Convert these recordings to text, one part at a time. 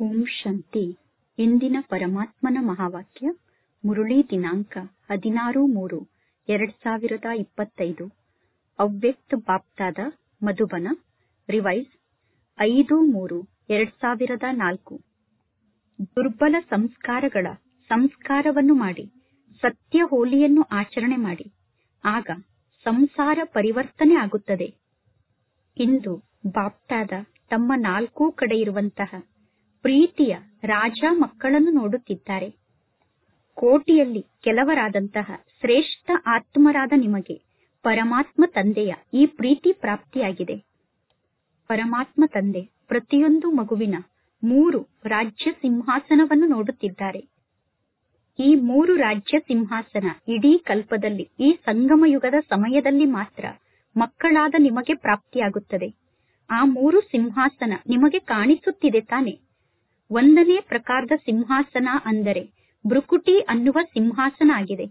ಓಂ ಶಾಂತಿ ಇಂದಿನ ಪರಮಾತ್ಮನ ಮಹಾವಾಕ್ಯ ಮುರುಳಿ ದಿನಾಂಕ ಹದಿನಾರು ಮೂರು ಎರಡ್ ಸಾವಿರದ ಇಪ್ಪತ್ತೈದು ಅವ್ಯಕ್ತ ಬಾಪ್ದಾದ ಮಧುಬನ ರಿವೈಸ್ ಐದು ಮೂರು ಎರಡ್ ಸಾವಿರದ ನಾಲ್ಕು ದುರ್ಬಲ ಸಂಸ್ಕಾರಗಳ ಸಂಸ್ಕಾರವನ್ನು ಮಾಡಿ ಸತ್ಯ ಹೋಲಿಯನ್ನು ಆಚರಣೆ ಮಾಡಿ ಆಗ ಸಂಸಾರ ಪರಿವರ್ತನೆ ಆಗುತ್ತದೆ ಇಂದು ಬಾಪ್ದಾದ ತಮ್ಮ ನಾಲ್ಕೂ ಕಡೆ ಇರುವಂತಹ ಪ್ರೀತಿಯ ರಾಜ ಮಕ್ಕಳನ್ನು ನೋಡುತ್ತಿದ್ದಾರೆ ಕೋಟಿಯಲ್ಲಿ ಕೆಲವರಾದಂತಹ ಶ್ರೇಷ್ಠ ಆತ್ಮರಾದ ನಿಮಗೆ ಪರಮಾತ್ಮ ತಂದೆಯ ಈ ಪ್ರೀತಿ ಪ್ರಾಪ್ತಿಯಾಗಿದೆ ಪರಮಾತ್ಮ ತಂದೆ ಪ್ರತಿಯೊಂದು ಮಗುವಿನ ಮೂರು ರಾಜ್ಯ ಸಿಂಹಾಸನವನ್ನು ನೋಡುತ್ತಿದ್ದಾರೆ ಈ ಮೂರು ರಾಜ್ಯ ಸಿಂಹಾಸನ ಇಡೀ ಕಲ್ಪದಲ್ಲಿ ಈ ಸಂಗಮ ಯುಗದ ಸಮಯದಲ್ಲಿ ಮಾತ್ರ ಮಕ್ಕಳಾದ ನಿಮಗೆ ಪ್ರಾಪ್ತಿಯಾಗುತ್ತದೆ ಆ ಮೂರು ಸಿಂಹಾಸನ ನಿಮಗೆ ಕಾಣಿಸುತ್ತಿದೆ ತಾನೆ ಒಂದನೇ ಪ್ರಕಾರದ ಸಿಂಹಾಸನ ಅಂದರೆ ಭೃಕುಟಿ ಅನ್ನುವ ಸಿಂಹಾಸನ ಆಗಿದೆ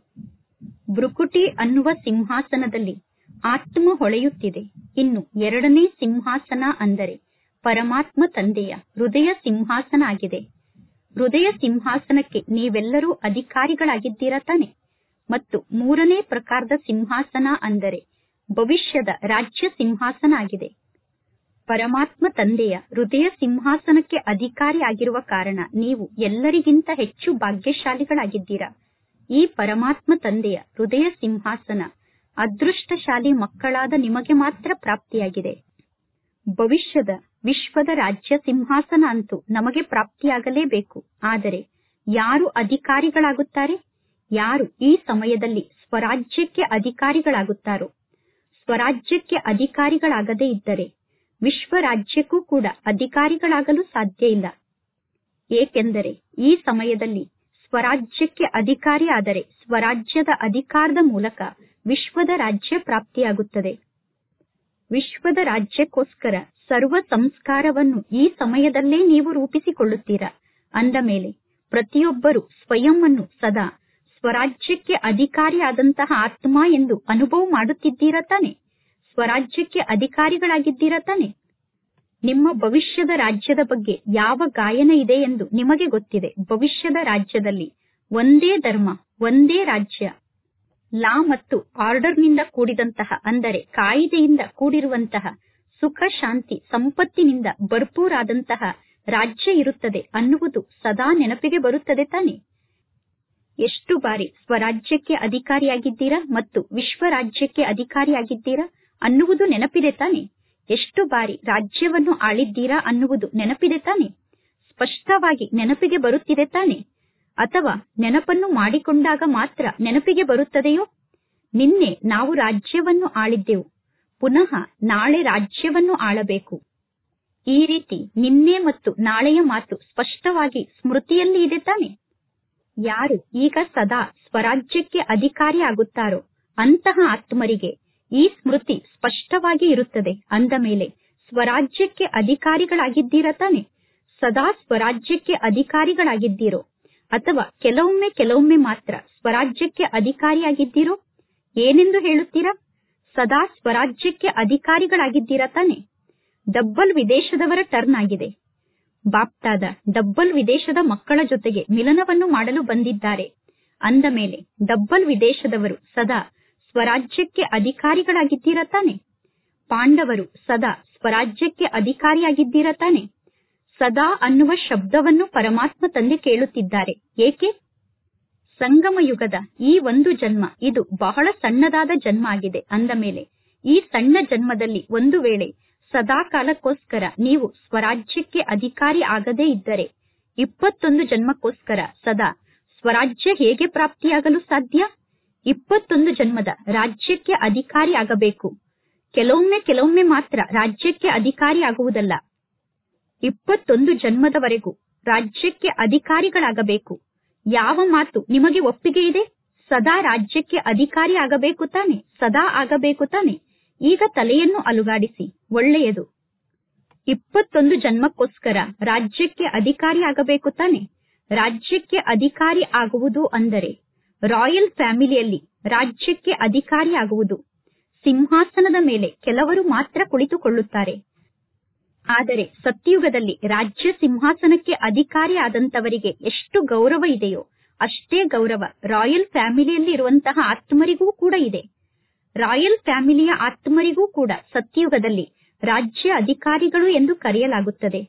ಭೃಕುಟಿ ಅನ್ನುವ ಸಿಂಹಾಸನದಲ್ಲಿ ಆತ್ಮ ಹೊಳೆಯುತ್ತಿದೆ ಇನ್ನು ಎರಡನೇ ಸಿಂಹಾಸನ ಅಂದರೆ ಪರಮಾತ್ಮ ತಂದೆಯ ಹೃದಯ ಸಿಂಹಾಸನ ಆಗಿದೆ ಹೃದಯ ಸಿಂಹಾಸನಕ್ಕೆ ನೀವೆಲ್ಲರೂ ಅಧಿಕಾರಿಗಳಾಗಿದ್ದೀರಾ ತಾನೆ ಮತ್ತು ಮೂರನೇ ಪ್ರಕಾರದ ಸಿಂಹಾಸನ ಅಂದರೆ ಭವಿಷ್ಯದ ರಾಜ್ಯ ಸಿಂಹಾಸನ ಆಗಿದೆ ಪರಮಾತ್ಮ ತಂದೆಯ ಹೃದಯ ಸಿಂಹಾಸನಕ್ಕೆ ಅಧಿಕಾರಿ ಆಗಿರುವ ಕಾರಣ ನೀವು ಎಲ್ಲರಿಗಿಂತ ಹೆಚ್ಚು ಭಾಗ್ಯಶಾಲಿಗಳಾಗಿದ್ದೀರಾ ಈ ಪರಮಾತ್ಮ ತಂದೆಯ ಹೃದಯ ಸಿಂಹಾಸನ ಅದೃಷ್ಟಶಾಲಿ ಮಕ್ಕಳಾದ ನಿಮಗೆ ಮಾತ್ರ ಪ್ರಾಪ್ತಿಯಾಗಿದೆ ಭವಿಷ್ಯದ ವಿಶ್ವದ ರಾಜ್ಯ ಸಿಂಹಾಸನ ಅಂತೂ ನಮಗೆ ಪ್ರಾಪ್ತಿಯಾಗಲೇಬೇಕು ಆದರೆ ಯಾರು ಅಧಿಕಾರಿಗಳಾಗುತ್ತಾರೆ ಯಾರು ಈ ಸಮಯದಲ್ಲಿ ಸ್ವರಾಜ್ಯಕ್ಕೆ ಅಧಿಕಾರಿಗಳಾಗುತ್ತಾರೋ ಸ್ವರಾಜ್ಯಕ್ಕೆ ಅಧಿಕಾರಿಗಳಾಗದೇ ಇದ್ದರೆ ವಿಶ್ವ ರಾಜ್ಯಕ್ಕೂ ಕೂಡ ಅಧಿಕಾರಿಗಳಾಗಲು ಸಾಧ್ಯ ಇಲ್ಲ ಏಕೆಂದರೆ ಈ ಸಮಯದಲ್ಲಿ ಸ್ವರಾಜ್ಯಕ್ಕೆ ಅಧಿಕಾರಿ ಆದರೆ ಸ್ವರಾಜ್ಯದ ಅಧಿಕಾರದ ಮೂಲಕ ವಿಶ್ವದ ರಾಜ್ಯ ಪ್ರಾಪ್ತಿಯಾಗುತ್ತದೆ ವಿಶ್ವದ ರಾಜ್ಯಕ್ಕೋಸ್ಕರ ಸರ್ವ ಸಂಸ್ಕಾರವನ್ನು ಈ ಸಮಯದಲ್ಲೇ ನೀವು ರೂಪಿಸಿಕೊಳ್ಳುತ್ತೀರಾ ಅಂದ ಮೇಲೆ ಪ್ರತಿಯೊಬ್ಬರು ಸ್ವಯಂ ಅನ್ನು ಸದಾ ಸ್ವರಾಜ್ಯಕ್ಕೆ ಅಧಿಕಾರಿಯಾದಂತಹ ಆತ್ಮ ಎಂದು ಅನುಭವ ಮಾಡುತ್ತಿದ್ದೀರಾ ತಾನೆ ಸ್ವರಾಜ್ಯಕ್ಕೆ ಅಧಿಕಾರಿಗಳಾಗಿದ್ದೀರಾ ತಾನೆ ನಿಮ್ಮ ಭವಿಷ್ಯದ ರಾಜ್ಯದ ಬಗ್ಗೆ ಯಾವ ಗಾಯನ ಇದೆ ಎಂದು ನಿಮಗೆ ಗೊತ್ತಿದೆ ಭವಿಷ್ಯದ ರಾಜ್ಯದಲ್ಲಿ ಒಂದೇ ಧರ್ಮ ಒಂದೇ ರಾಜ್ಯ ಲಾ ಮತ್ತು ಆರ್ಡರ್ನಿಂದ ಕೂಡಿದಂತಹ ಅಂದರೆ ಕಾಯಿದೆಯಿಂದ ಕೂಡಿರುವಂತಹ ಸುಖ ಶಾಂತಿ ಸಂಪತ್ತಿನಿಂದ ಭರ್ಪೂರಾದಂತಹ ರಾಜ್ಯ ಇರುತ್ತದೆ ಅನ್ನುವುದು ಸದಾ ನೆನಪಿಗೆ ಬರುತ್ತದೆ ತಾನೆ ಎಷ್ಟು ಬಾರಿ ಸ್ವರಾಜ್ಯಕ್ಕೆ ಅಧಿಕಾರಿಯಾಗಿದ್ದೀರಾ ಮತ್ತು ವಿಶ್ವ ರಾಜ್ಯಕ್ಕೆ ಅಧಿಕಾರಿಯಾಗಿದ್ದೀರಾ ಅನ್ನುವುದು ನೆನಪಿದೆ ತಾನೆ ಎಷ್ಟು ಬಾರಿ ರಾಜ್ಯವನ್ನು ಆಳಿದ್ದೀರಾ ಅನ್ನುವುದು ನೆನಪಿದೆ ತಾನೆ ಸ್ಪಷ್ಟವಾಗಿ ನೆನಪಿಗೆ ಬರುತ್ತಿದೆ ತಾನೆ ಅಥವಾ ನೆನಪನ್ನು ಮಾಡಿಕೊಂಡಾಗ ಮಾತ್ರ ನೆನಪಿಗೆ ಬರುತ್ತದೆಯೋ ನಿನ್ನೆ ನಾವು ರಾಜ್ಯವನ್ನು ಆಳಿದ್ದೆವು ಪುನಃ ನಾಳೆ ರಾಜ್ಯವನ್ನು ಆಳಬೇಕು ಈ ರೀತಿ ನಿನ್ನೆ ಮತ್ತು ನಾಳೆಯ ಮಾತು ಸ್ಪಷ್ಟವಾಗಿ ಸ್ಮೃತಿಯಲ್ಲಿ ಇದೆ ತಾನೆ ಯಾರು ಈಗ ಸದಾ ಸ್ವರಾಜ್ಯಕ್ಕೆ ಅಧಿಕಾರಿ ಆಗುತ್ತಾರೋ ಅಂತಹ ಆತ್ಮರಿಗೆ ಈ ಸ್ಮೃತಿ ಸ್ಪಷ್ಟವಾಗಿ ಇರುತ್ತದೆ ಅಂದ ಮೇಲೆ ಸ್ವರಾಜ್ಯಕ್ಕೆ ಅಧಿಕಾರಿಗಳಾಗಿದ್ದೀರಾ ತಾನೆ ಸದಾ ಸ್ವರಾಜ್ಯಕ್ಕೆ ಅಧಿಕಾರಿಗಳಾಗಿದ್ದೀರೋ ಅಥವಾ ಕೆಲವೊಮ್ಮೆ ಕೆಲವೊಮ್ಮೆ ಮಾತ್ರ ಸ್ವರಾಜ್ಯಕ್ಕೆ ಅಧಿಕಾರಿಯಾಗಿದ್ದೀರೋ ಏನೆಂದು ಹೇಳುತ್ತೀರಾ ಸದಾ ಸ್ವರಾಜ್ಯಕ್ಕೆ ಅಧಿಕಾರಿಗಳಾಗಿದ್ದೀರಾ ತಾನೆ ಡಬ್ಬಲ್ ವಿದೇಶದವರ ಟರ್ನ್ ಆಗಿದೆ ಬಾಪ್ತಾದ ಡಬ್ಬಲ್ ವಿದೇಶದ ಮಕ್ಕಳ ಜೊತೆಗೆ ಮಿಲನವನ್ನು ಮಾಡಲು ಬಂದಿದ್ದಾರೆ ಅಂದ ಮೇಲೆ ಡಬ್ಬಲ್ ವಿದೇಶದವರು ಸದಾ ಸ್ವರಾಜ್ಯಕ್ಕೆ ಅಧಿಕಾರಿಗಳಾಗಿದ್ದೀರಾ ತಾನೆ ಪಾಂಡವರು ಸದಾ ಸ್ವರಾಜ್ಯಕ್ಕೆ ಅಧಿಕಾರಿಯಾಗಿದ್ದೀರಾ ತಾನೆ ಸದಾ ಅನ್ನುವ ಶಬ್ದವನ್ನು ಪರಮಾತ್ಮ ತಂದೆ ಕೇಳುತ್ತಿದ್ದಾರೆ ಏಕೆ ಸಂಗಮ ಯುಗದ ಈ ಒಂದು ಜನ್ಮ ಇದು ಬಹಳ ಸಣ್ಣದಾದ ಜನ್ಮ ಆಗಿದೆ ಅಂದ ಮೇಲೆ ಈ ಸಣ್ಣ ಜನ್ಮದಲ್ಲಿ ಒಂದು ವೇಳೆ ಸದಾ ಕಾಲಕ್ಕೋಸ್ಕರ ನೀವು ಸ್ವರಾಜ್ಯಕ್ಕೆ ಅಧಿಕಾರಿ ಆಗದೇ ಇದ್ದರೆ ಇಪ್ಪತ್ತೊಂದು ಜನ್ಮಕ್ಕೋಸ್ಕರ ಸದಾ ಸ್ವರಾಜ್ಯ ಹೇಗೆ ಪ್ರಾಪ್ತಿಯಾಗಲು ಸಾಧ್ಯ ಇಪ್ಪತ್ತೊಂದು ಜನ್ಮದ ರಾಜ್ಯಕ್ಕೆ ಅಧಿಕಾರಿ ಆಗಬೇಕು ಕೆಲವೊಮ್ಮೆ ಕೆಲವೊಮ್ಮೆ ಮಾತ್ರ ರಾಜ್ಯಕ್ಕೆ ಅಧಿಕಾರಿ ಆಗುವುದಲ್ಲ ಇಪ್ಪತ್ತೊಂದು ಜನ್ಮದವರೆಗೂ ರಾಜ್ಯಕ್ಕೆ ಅಧಿಕಾರಿಗಳಾಗಬೇಕು ಯಾವ ಮಾತು ನಿಮಗೆ ಒಪ್ಪಿಗೆ ಇದೆ ಸದಾ ರಾಜ್ಯಕ್ಕೆ ಅಧಿಕಾರಿ ಆಗಬೇಕು ತಾನೆ ಸದಾ ಆಗಬೇಕು ತಾನೆ ಈಗ ತಲೆಯನ್ನು ಅಲುಗಾಡಿಸಿ ಒಳ್ಳೆಯದು ಇಪ್ಪತ್ತೊಂದು ಜನ್ಮಕ್ಕೋಸ್ಕರ ರಾಜ್ಯಕ್ಕೆ ಅಧಿಕಾರಿ ಆಗಬೇಕು ತಾನೆ ರಾಜ್ಯಕ್ಕೆ ಅಧಿಕಾರಿ ಆಗುವುದು ಅಂದರೆ ರಾಯಲ್ ಫ್ಯಾಮಿಲಿಯಲ್ಲಿ ರಾಜ್ಯಕ್ಕೆ ಅಧಿಕಾರಿ ಆಗುವುದು ಸಿಂಹಾಸನದ ಮೇಲೆ ಕೆಲವರು ಮಾತ್ರ ಕುಳಿತುಕೊಳ್ಳುತ್ತಾರೆ ಆದರೆ ಸತ್ಯುಗದಲ್ಲಿ ರಾಜ್ಯ ಸಿಂಹಾಸನಕ್ಕೆ ಅಧಿಕಾರಿ ಆದಂತವರಿಗೆ ಎಷ್ಟು ಗೌರವ ಇದೆಯೋ ಅಷ್ಟೇ ಗೌರವ ರಾಯಲ್ ಫ್ಯಾಮಿಲಿಯಲ್ಲಿ ಇರುವಂತಹ ಆತ್ಮರಿಗೂ ಕೂಡ ಇದೆ ರಾಯಲ್ ಫ್ಯಾಮಿಲಿಯ ಆತ್ಮರಿಗೂ ಕೂಡ ಸತ್ಯುಗದಲ್ಲಿ ರಾಜ್ಯ ಅಧಿಕಾರಿಗಳು ಎಂದು ಕರೆಯಲಾಗುತ್ತದೆ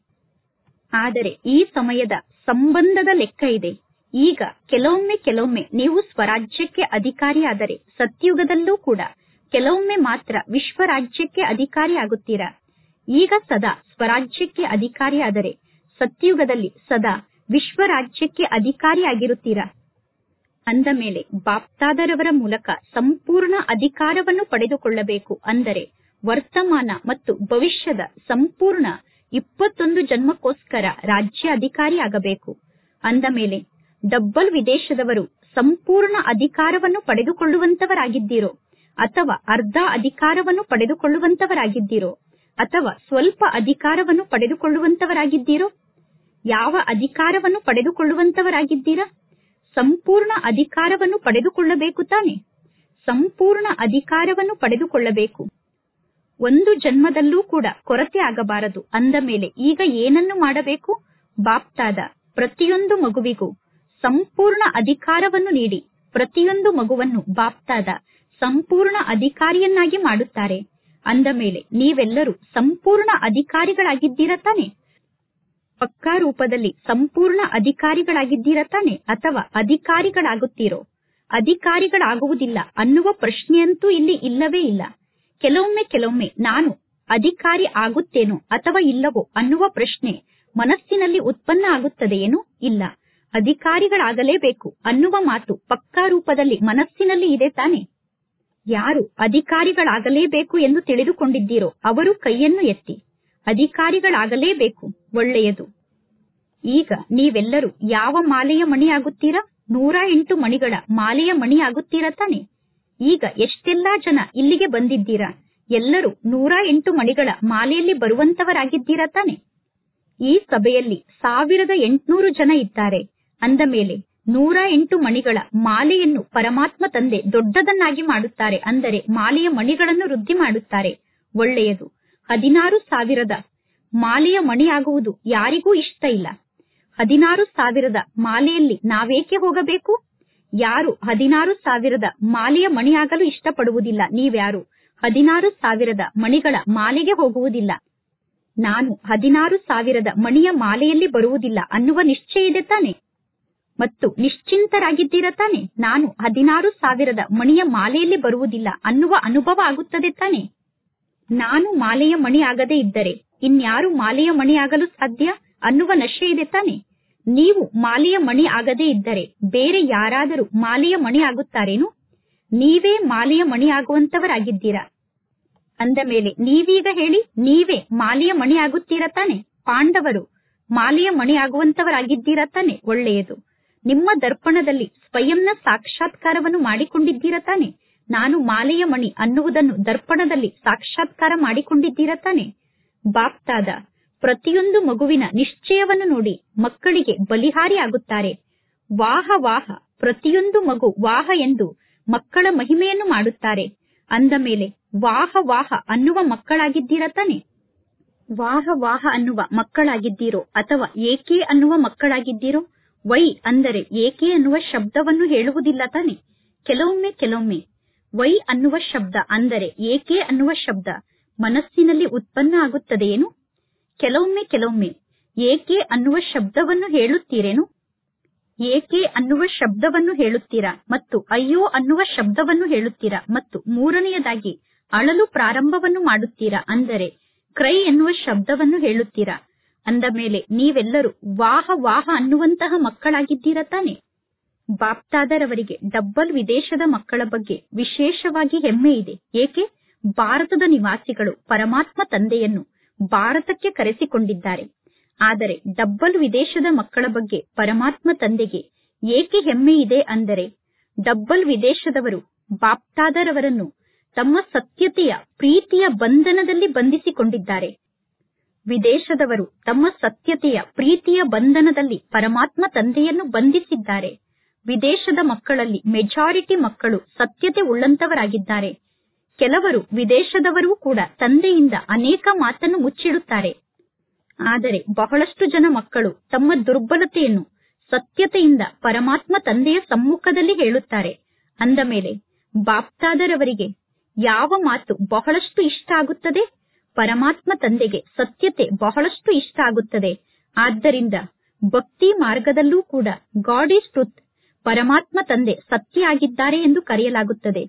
ಆದರೆ ಈ ಸಮಯದ ಸಂಬಂಧದ ಲೆಕ್ಕ ಇದೆ ಈಗ ಕೆಲವೊಮ್ಮೆ ಕೆಲವೊಮ್ಮೆ ನೀವು ಸ್ವರಾಜ್ಯಕ್ಕೆ ಅಧಿಕಾರಿಯಾದರೆ ಸತ್ಯುಗದಲ್ಲೂ ಕೂಡ ಕೆಲವೊಮ್ಮೆ ಮಾತ್ರ ವಿಶ್ವ ರಾಜ್ಯಕ್ಕೆ ಅಧಿಕಾರಿ ಆಗುತ್ತೀರಾ ಈಗ ಸದಾ ಸ್ವರಾಜ್ಯಕ್ಕೆ ಅಧಿಕಾರಿಯಾದರೆ ಸತ್ಯುಗದಲ್ಲಿ ಸದಾ ವಿಶ್ವ ರಾಜ್ಯಕ್ಕೆ ಅಧಿಕಾರಿಯಾಗಿರುತ್ತೀರಾ ಅಂದ ಮೇಲೆ ಬಾಪ್ತಾದರವರ ಮೂಲಕ ಸಂಪೂರ್ಣ ಅಧಿಕಾರವನ್ನು ಪಡೆದುಕೊಳ್ಳಬೇಕು ಅಂದರೆ ವರ್ತಮಾನ ಮತ್ತು ಭವಿಷ್ಯದ ಸಂಪೂರ್ಣ ಇಪ್ಪತ್ತೊಂದು ಜನ್ಮಕ್ಕೋಸ್ಕರ ರಾಜ್ಯ ಅಧಿಕಾರಿ ಆಗಬೇಕು ಅಂದ ಮೇಲೆ ಡಬ್ಬಲ್ ವಿದೇಶದವರು ಸಂಪೂರ್ಣ ಅಧಿಕಾರವನ್ನು ಪಡೆದುಕೊಳ್ಳುವಂತವರಾಗಿದ್ದೀರೋ ಅಥವಾ ಅರ್ಧ ಅಧಿಕಾರವನ್ನು ಪಡೆದುಕೊಳ್ಳುವಂತವರಾಗಿದ್ದೀರೋ ಅಥವಾ ಸ್ವಲ್ಪ ಅಧಿಕಾರವನ್ನು ಪಡೆದುಕೊಳ್ಳುವಂತವರಾಗಿದ್ದೀರೋ ಯಾವ ಅಧಿಕಾರವನ್ನು ಪಡೆದುಕೊಳ್ಳುವಂತವರಾಗಿದ್ದೀರಾ ಸಂಪೂರ್ಣ ಅಧಿಕಾರವನ್ನು ಪಡೆದುಕೊಳ್ಳಬೇಕು ತಾನೆ ಸಂಪೂರ್ಣ ಅಧಿಕಾರವನ್ನು ಪಡೆದುಕೊಳ್ಳಬೇಕು ಒಂದು ಜನ್ಮದಲ್ಲೂ ಕೂಡ ಕೊರತೆ ಆಗಬಾರದು ಅಂದ ಮೇಲೆ ಈಗ ಏನನ್ನು ಮಾಡಬೇಕು ಬಾಪ್ತಾದ ಪ್ರತಿಯೊಂದು ಮಗುವಿಗೂ ಸಂಪೂರ್ಣ ಅಧಿಕಾರವನ್ನು ನೀಡಿ ಪ್ರತಿಯೊಂದು ಮಗುವನ್ನು ಬಾಪ್ತಾದ ಸಂಪೂರ್ಣ ಅಧಿಕಾರಿಯನ್ನಾಗಿ ಮಾಡುತ್ತಾರೆ ಅಂದ ಮೇಲೆ ನೀವೆಲ್ಲರೂ ಸಂಪೂರ್ಣ ಅಧಿಕಾರಿಗಳಾಗಿದ್ದೀರಾ ತಾನೆ ಪಕ್ಕಾ ರೂಪದಲ್ಲಿ ಸಂಪೂರ್ಣ ಅಧಿಕಾರಿಗಳಾಗಿದ್ದೀರಾ ತಾನೆ ಅಥವಾ ಅಧಿಕಾರಿಗಳಾಗುತ್ತೀರೋ ಅಧಿಕಾರಿಗಳಾಗುವುದಿಲ್ಲ ಅನ್ನುವ ಪ್ರಶ್ನೆಯಂತೂ ಇಲ್ಲಿ ಇಲ್ಲವೇ ಇಲ್ಲ ಕೆಲವೊಮ್ಮೆ ಕೆಲವೊಮ್ಮೆ ನಾನು ಅಧಿಕಾರಿ ಆಗುತ್ತೇನೋ ಅಥವಾ ಇಲ್ಲವೋ ಅನ್ನುವ ಪ್ರಶ್ನೆ ಮನಸ್ಸಿನಲ್ಲಿ ಉತ್ಪನ್ನ ಆಗುತ್ತದೆಯೇನು ಇಲ್ಲ ಅಧಿಕಾರಿಗಳಾಗಲೇಬೇಕು ಅನ್ನುವ ಮಾತು ಪಕ್ಕಾ ರೂಪದಲ್ಲಿ ಮನಸ್ಸಿನಲ್ಲಿ ಇದೆ ತಾನೆ ಯಾರು ಅಧಿಕಾರಿಗಳಾಗಲೇಬೇಕು ಎಂದು ತಿಳಿದುಕೊಂಡಿದ್ದೀರೋ ಅವರು ಕೈಯನ್ನು ಎತ್ತಿ ಅಧಿಕಾರಿಗಳಾಗಲೇಬೇಕು ಒಳ್ಳೆಯದು ಈಗ ನೀವೆಲ್ಲರೂ ಯಾವ ಮಾಲೆಯ ಮಣಿಯಾಗುತ್ತೀರಾ ನೂರ ಎಂಟು ಮಣಿಗಳ ಮಾಲೆಯ ಮಣಿಯಾಗುತ್ತೀರಾ ತಾನೆ ಈಗ ಎಷ್ಟೆಲ್ಲಾ ಜನ ಇಲ್ಲಿಗೆ ಬಂದಿದ್ದೀರಾ ಎಲ್ಲರೂ ನೂರ ಎಂಟು ಮಣಿಗಳ ಮಾಲೆಯಲ್ಲಿ ಬರುವಂತವರಾಗಿದ್ದೀರಾ ತಾನೆ ಈ ಸಭೆಯಲ್ಲಿ ಸಾವಿರದ ಎಂಟುನೂರು ಜನ ಇದ್ದಾರೆ ಅಂದ ಮೇಲೆ ನೂರ ಎಂಟು ಮಣಿಗಳ ಮಾಲೆಯನ್ನು ಪರಮಾತ್ಮ ತಂದೆ ದೊಡ್ಡದನ್ನಾಗಿ ಮಾಡುತ್ತಾರೆ ಅಂದರೆ ಮಾಲೆಯ ಮಣಿಗಳನ್ನು ವೃದ್ಧಿ ಮಾಡುತ್ತಾರೆ ಒಳ್ಳೆಯದು ಹದಿನಾರು ಸಾವಿರದ ಮಾಲೆಯ ಮಣಿಯಾಗುವುದು ಯಾರಿಗೂ ಇಷ್ಟ ಇಲ್ಲ ಹದಿನಾರು ಸಾವಿರದ ಮಾಲೆಯಲ್ಲಿ ನಾವೇಕೆ ಹೋಗಬೇಕು ಯಾರು ಹದಿನಾರು ಸಾವಿರದ ಮಾಲೆಯ ಮಣಿಯಾಗಲು ಇಷ್ಟಪಡುವುದಿಲ್ಲ ನೀವ್ಯಾರು ಹದಿನಾರು ಸಾವಿರದ ಮಣಿಗಳ ಮಾಲೆಗೆ ಹೋಗುವುದಿಲ್ಲ ನಾನು ಹದಿನಾರು ಸಾವಿರದ ಮಣಿಯ ಮಾಲೆಯಲ್ಲಿ ಬರುವುದಿಲ್ಲ ಅನ್ನುವ ನಿಶ್ಚಯ ಇದೆ ತಾನೆ ಮತ್ತು ನಿಶ್ಚಿಂತರಾಗಿದ್ದೀರಾ ತಾನೆ ನಾನು ಹದಿನಾರು ಸಾವಿರದ ಮಣಿಯ ಮಾಲೆಯಲ್ಲಿ ಬರುವುದಿಲ್ಲ ಅನ್ನುವ ಅನುಭವ ಆಗುತ್ತದೆ ತಾನೆ ನಾನು ಮಾಲೆಯ ಮಣಿ ಆಗದೇ ಇದ್ದರೆ ಇನ್ಯಾರು ಮಾಲೆಯ ಮಣಿ ಆಗಲು ಸಾಧ್ಯ ಅನ್ನುವ ನಶೆ ಇದೆ ತಾನೆ ನೀವು ಮಾಲೆಯ ಮಣಿ ಆಗದೇ ಇದ್ದರೆ ಬೇರೆ ಯಾರಾದರೂ ಮಾಲೆಯ ಮಣಿ ಆಗುತ್ತಾರೇನು ನೀವೇ ಮಾಲೆಯ ಮಣಿ ಆಗುವಂತವರಾಗಿದ್ದೀರಾ ಅಂದ ಮೇಲೆ ನೀವೀಗ ಹೇಳಿ ನೀವೇ ಮಾಲೆಯ ಮಣಿ ಆಗುತ್ತೀರಾ ತಾನೆ ಪಾಂಡವರು ಮಾಲೆಯ ಮಣಿ ಆಗುವಂತವರಾಗಿದ್ದೀರಾ ತಾನೆ ಒಳ್ಳೆಯದು ನಿಮ್ಮ ದರ್ಪಣದಲ್ಲಿ ಸ್ವಯಂನ ಸಾಕ್ಷಾತ್ಕಾರವನ್ನು ಮಾಡಿಕೊಂಡಿದ್ದೀರಾ ತಾನೆ ನಾನು ಮಾಲೆಯ ಮಣಿ ಅನ್ನುವುದನ್ನು ದರ್ಪಣದಲ್ಲಿ ಸಾಕ್ಷಾತ್ಕಾರ ಮಾಡಿಕೊಂಡಿದ್ದೀರಾ ತಾನೆ ಬಾಪ್ತಾದ ಪ್ರತಿಯೊಂದು ಮಗುವಿನ ನಿಶ್ಚಯವನ್ನು ನೋಡಿ ಮಕ್ಕಳಿಗೆ ಬಲಿಹಾರಿ ಆಗುತ್ತಾರೆ ವಾಹ ವಾಹ ಪ್ರತಿಯೊಂದು ಮಗು ವಾಹ ಎಂದು ಮಕ್ಕಳ ಮಹಿಮೆಯನ್ನು ಮಾಡುತ್ತಾರೆ ಅಂದ ಮೇಲೆ ವಾಹ ವಾಹ ಅನ್ನುವ ಮಕ್ಕಳಾಗಿದ್ದೀರಾ ತಾನೆ ವಾಹ ವಾಹ ಅನ್ನುವ ಮಕ್ಕಳಾಗಿದ್ದೀರೋ ಅಥವಾ ಏಕೆ ಅನ್ನುವ ಮಕ್ಕಳಾಗಿದ್ದೀರೋ ವೈ ಅಂದರೆ ಏಕೆ ಅನ್ನುವ ಶಬ್ದವನ್ನು ಹೇಳುವುದಿಲ್ಲ ತಾನೆ ಕೆಲವೊಮ್ಮೆ ಕೆಲವೊಮ್ಮೆ ವೈ ಅನ್ನುವ ಶಬ್ದ ಅಂದರೆ ಏಕೆ ಅನ್ನುವ ಶಬ್ದ ಮನಸ್ಸಿನಲ್ಲಿ ಉತ್ಪನ್ನ ಆಗುತ್ತದೆಯೇನು ಕೆಲವೊಮ್ಮೆ ಕೆಲವೊಮ್ಮೆ ಏಕೆ ಅನ್ನುವ ಶಬ್ದವನ್ನು ಹೇಳುತ್ತೀರೇನು ಏಕೆ ಅನ್ನುವ ಶಬ್ದವನ್ನು ಹೇಳುತ್ತೀರಾ ಮತ್ತು ಅಯ್ಯೋ ಅನ್ನುವ ಶಬ್ದವನ್ನು ಹೇಳುತ್ತೀರಾ ಮತ್ತು ಮೂರನೆಯದಾಗಿ ಅಳಲು ಪ್ರಾರಂಭವನ್ನು ಮಾಡುತ್ತೀರಾ ಅಂದರೆ ಕ್ರೈ ಎನ್ನುವ ಶಬ್ದವನ್ನು ಹೇಳುತ್ತೀರಾ ಅಂದ ಮೇಲೆ ನೀವೆಲ್ಲರೂ ವಾಹ ವಾಹ ಅನ್ನುವಂತಹ ಮಕ್ಕಳಾಗಿದ್ದೀರಾ ತಾನೆ ಬಾಪ್ತಾದರವರಿಗೆ ಡಬ್ಬಲ್ ವಿದೇಶದ ಮಕ್ಕಳ ಬಗ್ಗೆ ವಿಶೇಷವಾಗಿ ಹೆಮ್ಮೆ ಇದೆ ಏಕೆ ಭಾರತದ ನಿವಾಸಿಗಳು ಪರಮಾತ್ಮ ತಂದೆಯನ್ನು ಭಾರತಕ್ಕೆ ಕರೆಸಿಕೊಂಡಿದ್ದಾರೆ ಆದರೆ ಡಬ್ಬಲ್ ವಿದೇಶದ ಮಕ್ಕಳ ಬಗ್ಗೆ ಪರಮಾತ್ಮ ತಂದೆಗೆ ಏಕೆ ಹೆಮ್ಮೆ ಇದೆ ಅಂದರೆ ಡಬ್ಬಲ್ ವಿದೇಶದವರು ಬಾಪ್ತಾದರವರನ್ನು ತಮ್ಮ ಸತ್ಯತೆಯ ಪ್ರೀತಿಯ ಬಂಧನದಲ್ಲಿ ಬಂಧಿಸಿಕೊಂಡಿದ್ದಾರೆ ವಿದೇಶದವರು ತಮ್ಮ ಸತ್ಯತೆಯ ಪ್ರೀತಿಯ ಬಂಧನದಲ್ಲಿ ಪರಮಾತ್ಮ ತಂದೆಯನ್ನು ಬಂಧಿಸಿದ್ದಾರೆ ವಿದೇಶದ ಮಕ್ಕಳಲ್ಲಿ ಮೆಜಾರಿಟಿ ಮಕ್ಕಳು ಸತ್ಯತೆ ಉಳ್ಳಂತವರಾಗಿದ್ದಾರೆ ಕೆಲವರು ವಿದೇಶದವರೂ ಕೂಡ ತಂದೆಯಿಂದ ಅನೇಕ ಮಾತನ್ನು ಮುಚ್ಚಿಡುತ್ತಾರೆ ಆದರೆ ಬಹಳಷ್ಟು ಜನ ಮಕ್ಕಳು ತಮ್ಮ ದುರ್ಬಲತೆಯನ್ನು ಸತ್ಯತೆಯಿಂದ ಪರಮಾತ್ಮ ತಂದೆಯ ಸಮ್ಮುಖದಲ್ಲಿ ಹೇಳುತ್ತಾರೆ ಅಂದ ಮೇಲೆ ಬಾಪ್ತಾದರವರಿಗೆ ಯಾವ ಮಾತು ಬಹಳಷ್ಟು ಇಷ್ಟ ಆಗುತ್ತದೆ ಪರಮಾತ್ಮ ತಂದೆಗೆ ಸತ್ಯತೆ ಬಹಳಷ್ಟು ಇಷ್ಟ ಆಗುತ್ತದೆ ಆದ್ದರಿಂದ ಭಕ್ತಿ ಮಾರ್ಗದಲ್ಲೂ ಕೂಡ ಗಾಡ್ ಈಸ್ ಟ್ರುತ್ ಪರಮಾತ್ಮ ತಂದೆ ಸತ್ಯ ಆಗಿದ್ದಾರೆ ಎಂದು ಕರೆಯಲಾಗುತ್ತದೆ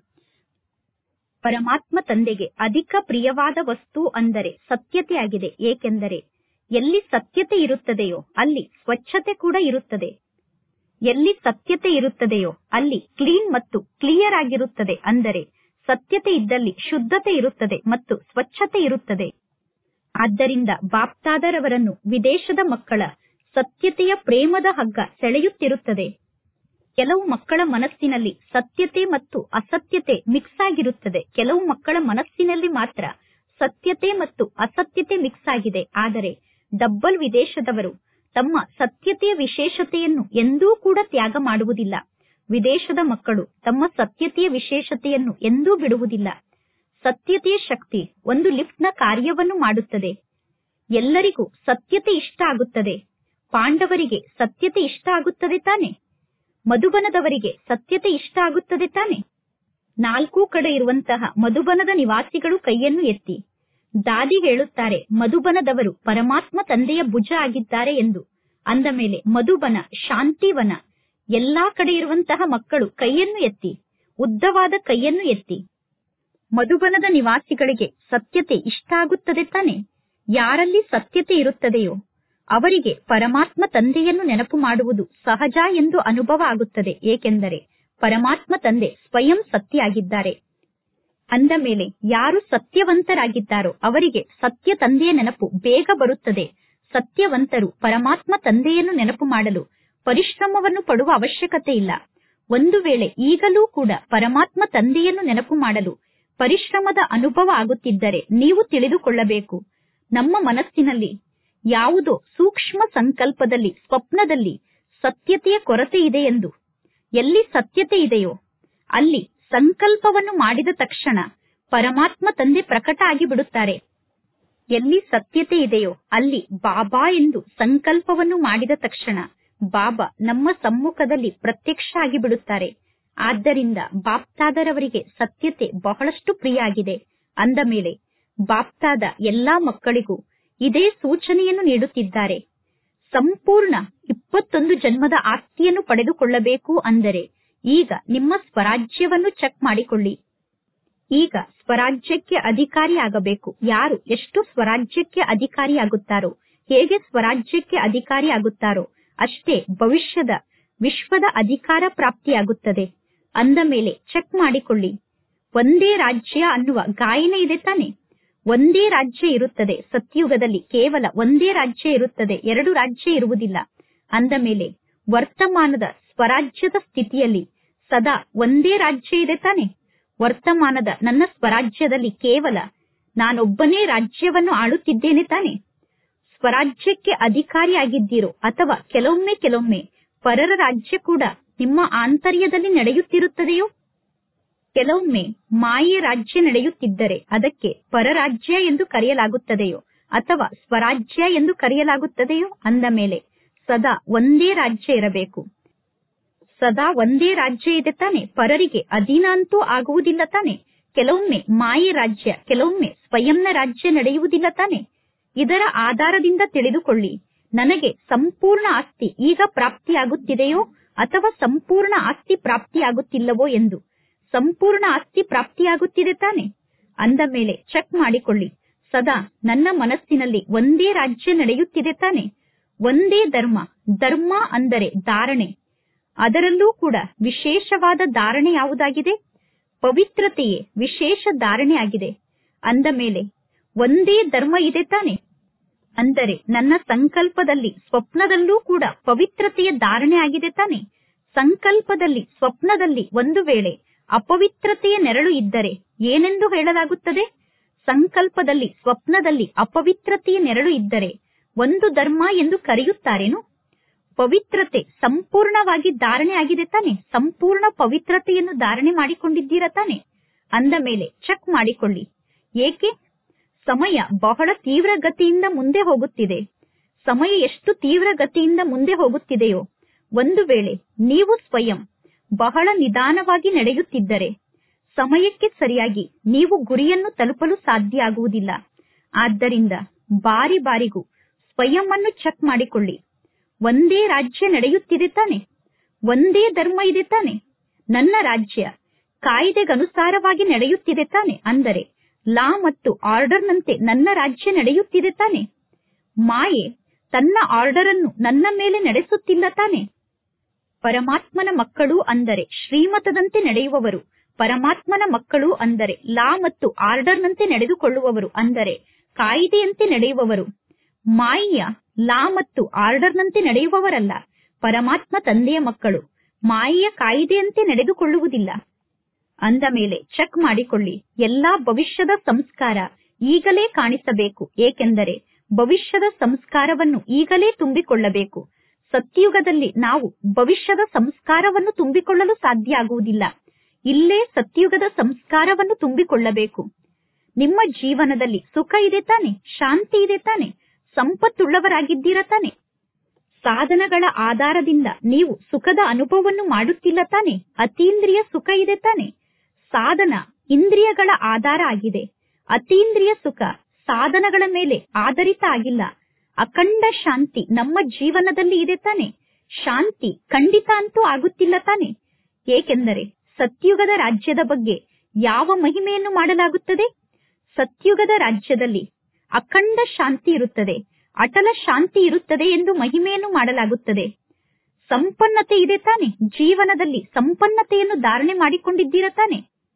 ಪರಮಾತ್ಮ ತಂದೆಗೆ ಅಧಿಕ ಪ್ರಿಯವಾದ ವಸ್ತು ಅಂದರೆ ಸತ್ಯತೆ ಆಗಿದೆ ಏಕೆಂದರೆ ಎಲ್ಲಿ ಸತ್ಯತೆ ಇರುತ್ತದೆಯೋ ಅಲ್ಲಿ ಸ್ವಚ್ಛತೆ ಕೂಡ ಇರುತ್ತದೆ ಎಲ್ಲಿ ಸತ್ಯತೆ ಇರುತ್ತದೆಯೋ ಅಲ್ಲಿ ಕ್ಲೀನ್ ಮತ್ತು ಕ್ಲಿಯರ್ ಆಗಿರುತ್ತದೆ ಅಂದರೆ ಸತ್ಯತೆ ಇದ್ದಲ್ಲಿ ಶುದ್ಧತೆ ಇರುತ್ತದೆ ಮತ್ತು ಸ್ವಚ್ಛತೆ ಇರುತ್ತದೆ ಆದ್ದರಿಂದ ಬಾಪ್ತಾದರವರನ್ನು ವಿದೇಶದ ಮಕ್ಕಳ ಸತ್ಯತೆಯ ಪ್ರೇಮದ ಹಗ್ಗ ಸೆಳೆಯುತ್ತಿರುತ್ತದೆ ಕೆಲವು ಮಕ್ಕಳ ಮನಸ್ಸಿನಲ್ಲಿ ಸತ್ಯತೆ ಮತ್ತು ಅಸತ್ಯತೆ ಮಿಕ್ಸ್ ಆಗಿರುತ್ತದೆ ಕೆಲವು ಮಕ್ಕಳ ಮನಸ್ಸಿನಲ್ಲಿ ಮಾತ್ರ ಸತ್ಯತೆ ಮತ್ತು ಅಸತ್ಯತೆ ಮಿಕ್ಸ್ ಆಗಿದೆ ಆದರೆ ಡಬ್ಬಲ್ ವಿದೇಶದವರು ತಮ್ಮ ಸತ್ಯತೆಯ ವಿಶೇಷತೆಯನ್ನು ಎಂದೂ ಕೂಡ ತ್ಯಾಗ ಮಾಡುವುದಿಲ್ಲ ವಿದೇಶದ ಮಕ್ಕಳು ತಮ್ಮ ಸತ್ಯತೆಯ ವಿಶೇಷತೆಯನ್ನು ಎಂದೂ ಬಿಡುವುದಿಲ್ಲ ಸತ್ಯತೆಯ ಶಕ್ತಿ ಒಂದು ಲಿಫ್ಟ್ನ ಕಾರ್ಯವನ್ನು ಮಾಡುತ್ತದೆ ಎಲ್ಲರಿಗೂ ಸತ್ಯತೆ ಇಷ್ಟ ಆಗುತ್ತದೆ ಪಾಂಡವರಿಗೆ ಸತ್ಯತೆ ಇಷ್ಟ ಆಗುತ್ತದೆ ತಾನೆ ಮಧುಬನದವರಿಗೆ ಸತ್ಯತೆ ಇಷ್ಟ ಆಗುತ್ತದೆ ತಾನೆ ನಾಲ್ಕು ಕಡೆ ಇರುವಂತಹ ಮಧುಬನದ ನಿವಾಸಿಗಳು ಕೈಯನ್ನು ಎತ್ತಿ ದಾದಿ ಹೇಳುತ್ತಾರೆ ಮಧುಬನದವರು ಪರಮಾತ್ಮ ತಂದೆಯ ಭುಜ ಆಗಿದ್ದಾರೆ ಎಂದು ಅಂದ ಮೇಲೆ ಮಧುಬನ ಶಾಂತಿವನ ಎಲ್ಲಾ ಕಡೆ ಇರುವಂತಹ ಮಕ್ಕಳು ಕೈಯನ್ನು ಎತ್ತಿ ಉದ್ದವಾದ ಕೈಯನ್ನು ಎತ್ತಿ ಮಧುಬನದ ನಿವಾಸಿಗಳಿಗೆ ಸತ್ಯತೆ ಇಷ್ಟ ಆಗುತ್ತದೆ ತಾನೆ ಯಾರಲ್ಲಿ ಸತ್ಯತೆ ಇರುತ್ತದೆಯೋ ಅವರಿಗೆ ಪರಮಾತ್ಮ ತಂದೆಯನ್ನು ನೆನಪು ಮಾಡುವುದು ಸಹಜ ಎಂದು ಅನುಭವ ಆಗುತ್ತದೆ ಏಕೆಂದರೆ ಪರಮಾತ್ಮ ತಂದೆ ಸ್ವಯಂ ಸತ್ಯ ಆಗಿದ್ದಾರೆ ಅಂದ ಮೇಲೆ ಯಾರು ಸತ್ಯವಂತರಾಗಿದ್ದಾರೋ ಅವರಿಗೆ ಸತ್ಯ ತಂದೆಯ ನೆನಪು ಬೇಗ ಬರುತ್ತದೆ ಸತ್ಯವಂತರು ಪರಮಾತ್ಮ ತಂದೆಯನ್ನು ನೆನಪು ಮಾಡಲು ಪರಿಶ್ರಮವನ್ನು ಪಡುವ ಅವಶ್ಯಕತೆ ಇಲ್ಲ ಒಂದು ವೇಳೆ ಈಗಲೂ ಕೂಡ ಪರಮಾತ್ಮ ತಂದೆಯನ್ನು ನೆನಪು ಮಾಡಲು ಪರಿಶ್ರಮದ ಅನುಭವ ಆಗುತ್ತಿದ್ದರೆ ನೀವು ತಿಳಿದುಕೊಳ್ಳಬೇಕು ನಮ್ಮ ಮನಸ್ಸಿನಲ್ಲಿ ಯಾವುದೋ ಸೂಕ್ಷ್ಮ ಸಂಕಲ್ಪದಲ್ಲಿ ಸ್ವಪ್ನದಲ್ಲಿ ಸತ್ಯತೆಯ ಕೊರತೆ ಇದೆ ಎಂದು ಎಲ್ಲಿ ಸತ್ಯತೆ ಇದೆಯೋ ಅಲ್ಲಿ ಸಂಕಲ್ಪವನ್ನು ಮಾಡಿದ ತಕ್ಷಣ ಪರಮಾತ್ಮ ತಂದೆ ಪ್ರಕಟ ಆಗಿಬಿಡುತ್ತಾರೆ ಎಲ್ಲಿ ಸತ್ಯತೆ ಇದೆಯೋ ಅಲ್ಲಿ ಬಾಬಾ ಎಂದು ಸಂಕಲ್ಪವನ್ನು ಮಾಡಿದ ತಕ್ಷಣ ಬಾಬಾ ನಮ್ಮ ಸಮ್ಮುಖದಲ್ಲಿ ಪ್ರತ್ಯಕ್ಷ ಆಗಿಬಿಡುತ್ತಾರೆ ಆದ್ದರಿಂದ ಬಾಪ್ತಾದರವರಿಗೆ ಸತ್ಯತೆ ಬಹಳಷ್ಟು ಪ್ರಿಯ ಆಗಿದೆ ಅಂದ ಮೇಲೆ ಬಾಪ್ತಾದ ಎಲ್ಲಾ ಮಕ್ಕಳಿಗೂ ಇದೇ ಸೂಚನೆಯನ್ನು ನೀಡುತ್ತಿದ್ದಾರೆ ಸಂಪೂರ್ಣ ಇಪ್ಪತ್ತೊಂದು ಜನ್ಮದ ಆಸ್ತಿಯನ್ನು ಪಡೆದುಕೊಳ್ಳಬೇಕು ಅಂದರೆ ಈಗ ನಿಮ್ಮ ಸ್ವರಾಜ್ಯವನ್ನು ಚೆಕ್ ಮಾಡಿಕೊಳ್ಳಿ ಈಗ ಸ್ವರಾಜ್ಯಕ್ಕೆ ಅಧಿಕಾರಿ ಆಗಬೇಕು ಯಾರು ಎಷ್ಟು ಸ್ವರಾಜ್ಯಕ್ಕೆ ಅಧಿಕಾರಿ ಆಗುತ್ತಾರೋ ಹೇಗೆ ಸ್ವರಾಜ್ಯಕ್ಕೆ ಅಧಿಕಾರಿ ಆಗುತ್ತಾರೋ ಅಷ್ಟೇ ಭವಿಷ್ಯದ ವಿಶ್ವದ ಅಧಿಕಾರ ಪ್ರಾಪ್ತಿಯಾಗುತ್ತದೆ ಅಂದ ಮೇಲೆ ಚೆಕ್ ಮಾಡಿಕೊಳ್ಳಿ ಒಂದೇ ರಾಜ್ಯ ಅನ್ನುವ ಗಾಯನ ಇದೆ ತಾನೆ ಒಂದೇ ರಾಜ್ಯ ಇರುತ್ತದೆ ಸತ್ಯುಗದಲ್ಲಿ ಕೇವಲ ಒಂದೇ ರಾಜ್ಯ ಇರುತ್ತದೆ ಎರಡು ರಾಜ್ಯ ಇರುವುದಿಲ್ಲ ಅಂದ ಮೇಲೆ ವರ್ತಮಾನದ ಸ್ವರಾಜ್ಯದ ಸ್ಥಿತಿಯಲ್ಲಿ ಸದಾ ಒಂದೇ ರಾಜ್ಯ ಇದೆ ತಾನೆ ವರ್ತಮಾನದ ನನ್ನ ಸ್ವರಾಜ್ಯದಲ್ಲಿ ಕೇವಲ ನಾನೊಬ್ಬನೇ ರಾಜ್ಯವನ್ನು ಆಳುತ್ತಿದ್ದೇನೆ ತಾನೆ ಸ್ವರಾಜ್ಯಕ್ಕೆ ಅಧಿಕಾರಿಯಾಗಿದ್ದೀರೋ ಅಥವಾ ಕೆಲವೊಮ್ಮೆ ಕೆಲವೊಮ್ಮೆ ಪರರ ರಾಜ್ಯ ಕೂಡ ನಿಮ್ಮ ಆಂತರ್ಯದಲ್ಲಿ ನಡೆಯುತ್ತಿರುತ್ತದೆಯೋ ಕೆಲವೊಮ್ಮೆ ಮಾಯೆಯ ರಾಜ್ಯ ನಡೆಯುತ್ತಿದ್ದರೆ ಅದಕ್ಕೆ ಪರರಾಜ್ಯ ಎಂದು ಕರೆಯಲಾಗುತ್ತದೆಯೋ ಅಥವಾ ಸ್ವರಾಜ್ಯ ಎಂದು ಕರೆಯಲಾಗುತ್ತದೆಯೋ ಅಂದ ಮೇಲೆ ಸದಾ ಒಂದೇ ರಾಜ್ಯ ಇರಬೇಕು ಸದಾ ಒಂದೇ ರಾಜ್ಯ ಇದೆ ತಾನೆ ಪರರಿಗೆ ಅಧೀನ ಅಂತೂ ಆಗುವುದಿಲ್ಲ ತಾನೆ ಕೆಲವೊಮ್ಮೆ ಮಾಯೆ ರಾಜ್ಯ ಕೆಲವೊಮ್ಮೆ ಸ್ವಯಂನ ರಾಜ್ಯ ನಡೆಯುವುದಿಲ್ಲ ತಾನೆ ಇದರ ಆಧಾರದಿಂದ ತಿಳಿದುಕೊಳ್ಳಿ ನನಗೆ ಸಂಪೂರ್ಣ ಆಸ್ತಿ ಈಗ ಪ್ರಾಪ್ತಿಯಾಗುತ್ತಿದೆಯೋ ಅಥವಾ ಸಂಪೂರ್ಣ ಆಸ್ತಿ ಪ್ರಾಪ್ತಿಯಾಗುತ್ತಿಲ್ಲವೋ ಎಂದು ಸಂಪೂರ್ಣ ಆಸ್ತಿ ಪ್ರಾಪ್ತಿಯಾಗುತ್ತಿದೆ ತಾನೆ ಅಂದ ಮೇಲೆ ಚೆಕ್ ಮಾಡಿಕೊಳ್ಳಿ ಸದಾ ನನ್ನ ಮನಸ್ಸಿನಲ್ಲಿ ಒಂದೇ ರಾಜ್ಯ ನಡೆಯುತ್ತಿದೆ ತಾನೆ ಒಂದೇ ಧರ್ಮ ಧರ್ಮ ಅಂದರೆ ಧಾರಣೆ ಅದರಲ್ಲೂ ಕೂಡ ವಿಶೇಷವಾದ ಧಾರಣೆ ಯಾವುದಾಗಿದೆ ಪವಿತ್ರತೆಯೇ ವಿಶೇಷ ಧಾರಣೆ ಆಗಿದೆ ಅಂದ ಮೇಲೆ ಒಂದೇ ಧರ್ಮ ಇದೆ ತಾನೆ ಅಂದರೆ ನನ್ನ ಸಂಕಲ್ಪದಲ್ಲಿ ಸ್ವಪ್ನದಲ್ಲೂ ಕೂಡ ಪವಿತ್ರತೆಯ ಧಾರಣೆ ಆಗಿದೆ ತಾನೆ ಸಂಕಲ್ಪದಲ್ಲಿ ಸ್ವಪ್ನದಲ್ಲಿ ಒಂದು ವೇಳೆ ಅಪವಿತ್ರತೆಯ ನೆರಳು ಇದ್ದರೆ ಏನೆಂದು ಹೇಳಲಾಗುತ್ತದೆ ಸಂಕಲ್ಪದಲ್ಲಿ ಸ್ವಪ್ನದಲ್ಲಿ ಅಪವಿತ್ರತೆಯ ನೆರಳು ಇದ್ದರೆ ಒಂದು ಧರ್ಮ ಎಂದು ಕರೆಯುತ್ತಾರೇನು ಪವಿತ್ರತೆ ಸಂಪೂರ್ಣವಾಗಿ ಧಾರಣೆ ಆಗಿದೆ ತಾನೆ ಸಂಪೂರ್ಣ ಪವಿತ್ರತೆಯನ್ನು ಧಾರಣೆ ಮಾಡಿಕೊಂಡಿದ್ದೀರಾ ತಾನೆ ಅಂದ ಮೇಲೆ ಚೆಕ್ ಮಾಡಿಕೊಳ್ಳಿ ಏಕೆ ಸಮಯ ಬಹಳ ತೀವ್ರ ಗತಿಯಿಂದ ಮುಂದೆ ಹೋಗುತ್ತಿದೆ ಸಮಯ ಎಷ್ಟು ತೀವ್ರಗತಿಯಿಂದ ಮುಂದೆ ಹೋಗುತ್ತಿದೆಯೋ ಒಂದು ವೇಳೆ ನೀವು ಸ್ವಯಂ ಬಹಳ ನಿಧಾನವಾಗಿ ನಡೆಯುತ್ತಿದ್ದರೆ ಸಮಯಕ್ಕೆ ಸರಿಯಾಗಿ ನೀವು ಗುರಿಯನ್ನು ತಲುಪಲು ಸಾಧ್ಯ ಆಗುವುದಿಲ್ಲ ಆದ್ದರಿಂದ ಬಾರಿ ಬಾರಿಗೂ ಸ್ವಯಂ ಅನ್ನು ಚೆಕ್ ಮಾಡಿಕೊಳ್ಳಿ ಒಂದೇ ರಾಜ್ಯ ನಡೆಯುತ್ತಿದೆ ತಾನೆ ಒಂದೇ ಧರ್ಮ ಇದೆ ತಾನೆ ನನ್ನ ರಾಜ್ಯ ಕಾಯ್ದೆಗನುಸಾರವಾಗಿ ನಡೆಯುತ್ತಿದೆ ತಾನೆ ಅಂದರೆ ಲಾ ಮತ್ತು ಆರ್ಡರ್ನಂತೆ ನನ್ನ ರಾಜ್ಯ ನಡೆಯುತ್ತಿದೆ ತಾನೆ ಮಾಯೆ ತನ್ನ ಆರ್ಡರ್ ಅನ್ನು ನನ್ನ ಮೇಲೆ ನಡೆಸುತ್ತಿಲ್ಲ ತಾನೆ ಪರಮಾತ್ಮನ ಮಕ್ಕಳು ಅಂದರೆ ಶ್ರೀಮತದಂತೆ ನಡೆಯುವವರು ಪರಮಾತ್ಮನ ಮಕ್ಕಳು ಅಂದರೆ ಲಾ ಮತ್ತು ಆರ್ಡರ್ನಂತೆ ನಡೆದುಕೊಳ್ಳುವವರು ಅಂದರೆ ಕಾಯಿದೆಯಂತೆ ನಡೆಯುವವರು ಮಾಯೆಯ ಲಾ ಮತ್ತು ಆರ್ಡರ್ನಂತೆ ನಡೆಯುವವರಲ್ಲ ಪರಮಾತ್ಮ ತಂದೆಯ ಮಕ್ಕಳು ಮಾಯೆಯ ಕಾಯಿದೆಯಂತೆ ನಡೆದುಕೊಳ್ಳುವುದಿಲ್ಲ ಅಂದ ಮೇಲೆ ಚೆಕ್ ಮಾಡಿಕೊಳ್ಳಿ ಎಲ್ಲಾ ಭವಿಷ್ಯದ ಸಂಸ್ಕಾರ ಈಗಲೇ ಕಾಣಿಸಬೇಕು ಏಕೆಂದರೆ ಭವಿಷ್ಯದ ಸಂಸ್ಕಾರವನ್ನು ಈಗಲೇ ತುಂಬಿಕೊಳ್ಳಬೇಕು ಸತ್ಯುಗದಲ್ಲಿ ನಾವು ಭವಿಷ್ಯದ ಸಂಸ್ಕಾರವನ್ನು ತುಂಬಿಕೊಳ್ಳಲು ಸಾಧ್ಯ ಆಗುವುದಿಲ್ಲ ಇಲ್ಲೇ ಸತ್ಯುಗದ ಸಂಸ್ಕಾರವನ್ನು ತುಂಬಿಕೊಳ್ಳಬೇಕು ನಿಮ್ಮ ಜೀವನದಲ್ಲಿ ಸುಖ ಇದೆ ತಾನೆ ಶಾಂತಿ ಇದೆ ತಾನೆ ಸಂಪತ್ತುಳ್ಳವರಾಗಿದ್ದೀರ ತಾನೆ ಸಾಧನಗಳ ಆಧಾರದಿಂದ ನೀವು ಸುಖದ ಅನುಭವವನ್ನು ಮಾಡುತ್ತಿಲ್ಲ ತಾನೆ ಅತೀಂದ್ರಿಯ ಸುಖ ಇದೆ ತಾನೆ ಸಾಧನ ಇಂದ್ರಿಯಗಳ ಆಧಾರ ಆಗಿದೆ ಅತೀಂದ್ರಿಯ ಸುಖ ಸಾಧನಗಳ ಮೇಲೆ ಆಧಾರಿತ ಆಗಿಲ್ಲ ಅಖಂಡ ಶಾಂತಿ ನಮ್ಮ ಜೀವನದಲ್ಲಿ ಇದೆ ತಾನೆ ಶಾಂತಿ ಖಂಡಿತ ಅಂತೂ ಆಗುತ್ತಿಲ್ಲ ತಾನೆ ಏಕೆಂದರೆ ಸತ್ಯುಗದ ರಾಜ್ಯದ ಬಗ್ಗೆ ಯಾವ ಮಹಿಮೆಯನ್ನು ಮಾಡಲಾಗುತ್ತದೆ ಸತ್ಯುಗದ ರಾಜ್ಯದಲ್ಲಿ ಅಖಂಡ ಶಾಂತಿ ಇರುತ್ತದೆ ಅಟಲ ಶಾಂತಿ ಇರುತ್ತದೆ ಎಂದು ಮಹಿಮೆಯನ್ನು ಮಾಡಲಾಗುತ್ತದೆ ಸಂಪನ್ನತೆ ಇದೆ ತಾನೆ ಜೀವನದಲ್ಲಿ ಸಂಪನ್ನತೆಯನ್ನು ಧಾರಣೆ ಮಾಡಿಕೊಂಡಿದ್ದೀರ ತಾನೆ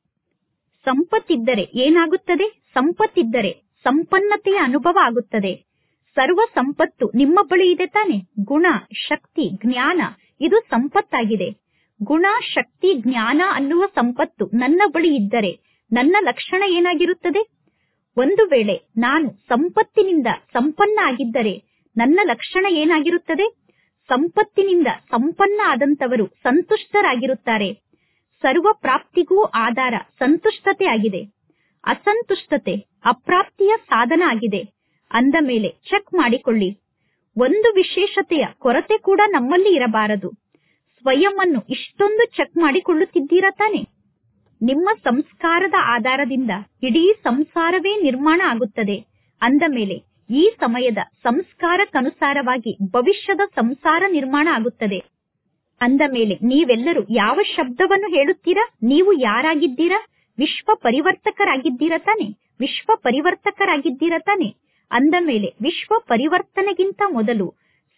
ಸಂಪತ್ತಿದ್ದರೆ ಏನಾಗುತ್ತದೆ ಸಂಪತ್ತಿದ್ದರೆ ಸಂಪನ್ನತೆಯ ಅನುಭವ ಆಗುತ್ತದೆ ಸರ್ವ ಸಂಪತ್ತು ನಿಮ್ಮ ಬಳಿ ಇದೆ ತಾನೆ ಗುಣ ಶಕ್ತಿ ಜ್ಞಾನ ಇದು ಸಂಪತ್ತಾಗಿದೆ ಗುಣ ಶಕ್ತಿ ಜ್ಞಾನ ಅನ್ನುವ ಸಂಪತ್ತು ನನ್ನ ಬಳಿ ಇದ್ದರೆ ನನ್ನ ಲಕ್ಷಣ ಏನಾಗಿರುತ್ತದೆ ಒಂದು ವೇಳೆ ನಾನು ಸಂಪತ್ತಿನಿಂದ ಸಂಪನ್ನ ಆಗಿದ್ದರೆ ನನ್ನ ಲಕ್ಷಣ ಏನಾಗಿರುತ್ತದೆ ಸಂಪತ್ತಿನಿಂದ ಸಂಪನ್ನ ಆದಂತವರು ಸಂತುಷ್ಟರಾಗಿರುತ್ತಾರೆ ಸರ್ವ ಪ್ರಾಪ್ತಿಗೂ ಆಧಾರ ಸಂತುಷ್ಟತೆ ಆಗಿದೆ ಅಸಂತುಷ್ಟತೆ ಅಪ್ರಾಪ್ತಿಯ ಸಾಧನ ಆಗಿದೆ ಅಂದ ಮೇಲೆ ಚೆಕ್ ಮಾಡಿಕೊಳ್ಳಿ ಒಂದು ವಿಶೇಷತೆಯ ಕೊರತೆ ಕೂಡ ನಮ್ಮಲ್ಲಿ ಇರಬಾರದು ಸ್ವಯಂ ಅನ್ನು ಇಷ್ಟೊಂದು ಚೆಕ್ ಮಾಡಿಕೊಳ್ಳುತ್ತಿದ್ದೀರಾ ತಾನೆ ನಿಮ್ಮ ಸಂಸ್ಕಾರದ ಆಧಾರದಿಂದ ಇಡೀ ಸಂಸಾರವೇ ನಿರ್ಮಾಣ ಆಗುತ್ತದೆ ಅಂದ ಮೇಲೆ ಈ ಸಮಯದ ಸಂಸ್ಕಾರಕ್ಕನುಸಾರವಾಗಿ ಭವಿಷ್ಯದ ಸಂಸಾರ ನಿರ್ಮಾಣ ಆಗುತ್ತದೆ ಅಂದ ಮೇಲೆ ನೀವೆಲ್ಲರೂ ಯಾವ ಶಬ್ದವನ್ನು ಹೇಳುತ್ತೀರಾ ನೀವು ಯಾರಾಗಿದ್ದೀರಾ ವಿಶ್ವ ಪರಿವರ್ತಕರಾಗಿದ್ದೀರಾ ತಾನೆ ವಿಶ್ವ ಪರಿವರ್ತಕರಾಗಿದ್ದೀರಾ ತಾನೆ ಅಂದ ಮೇಲೆ ವಿಶ್ವ ಪರಿವರ್ತನೆಗಿಂತ ಮೊದಲು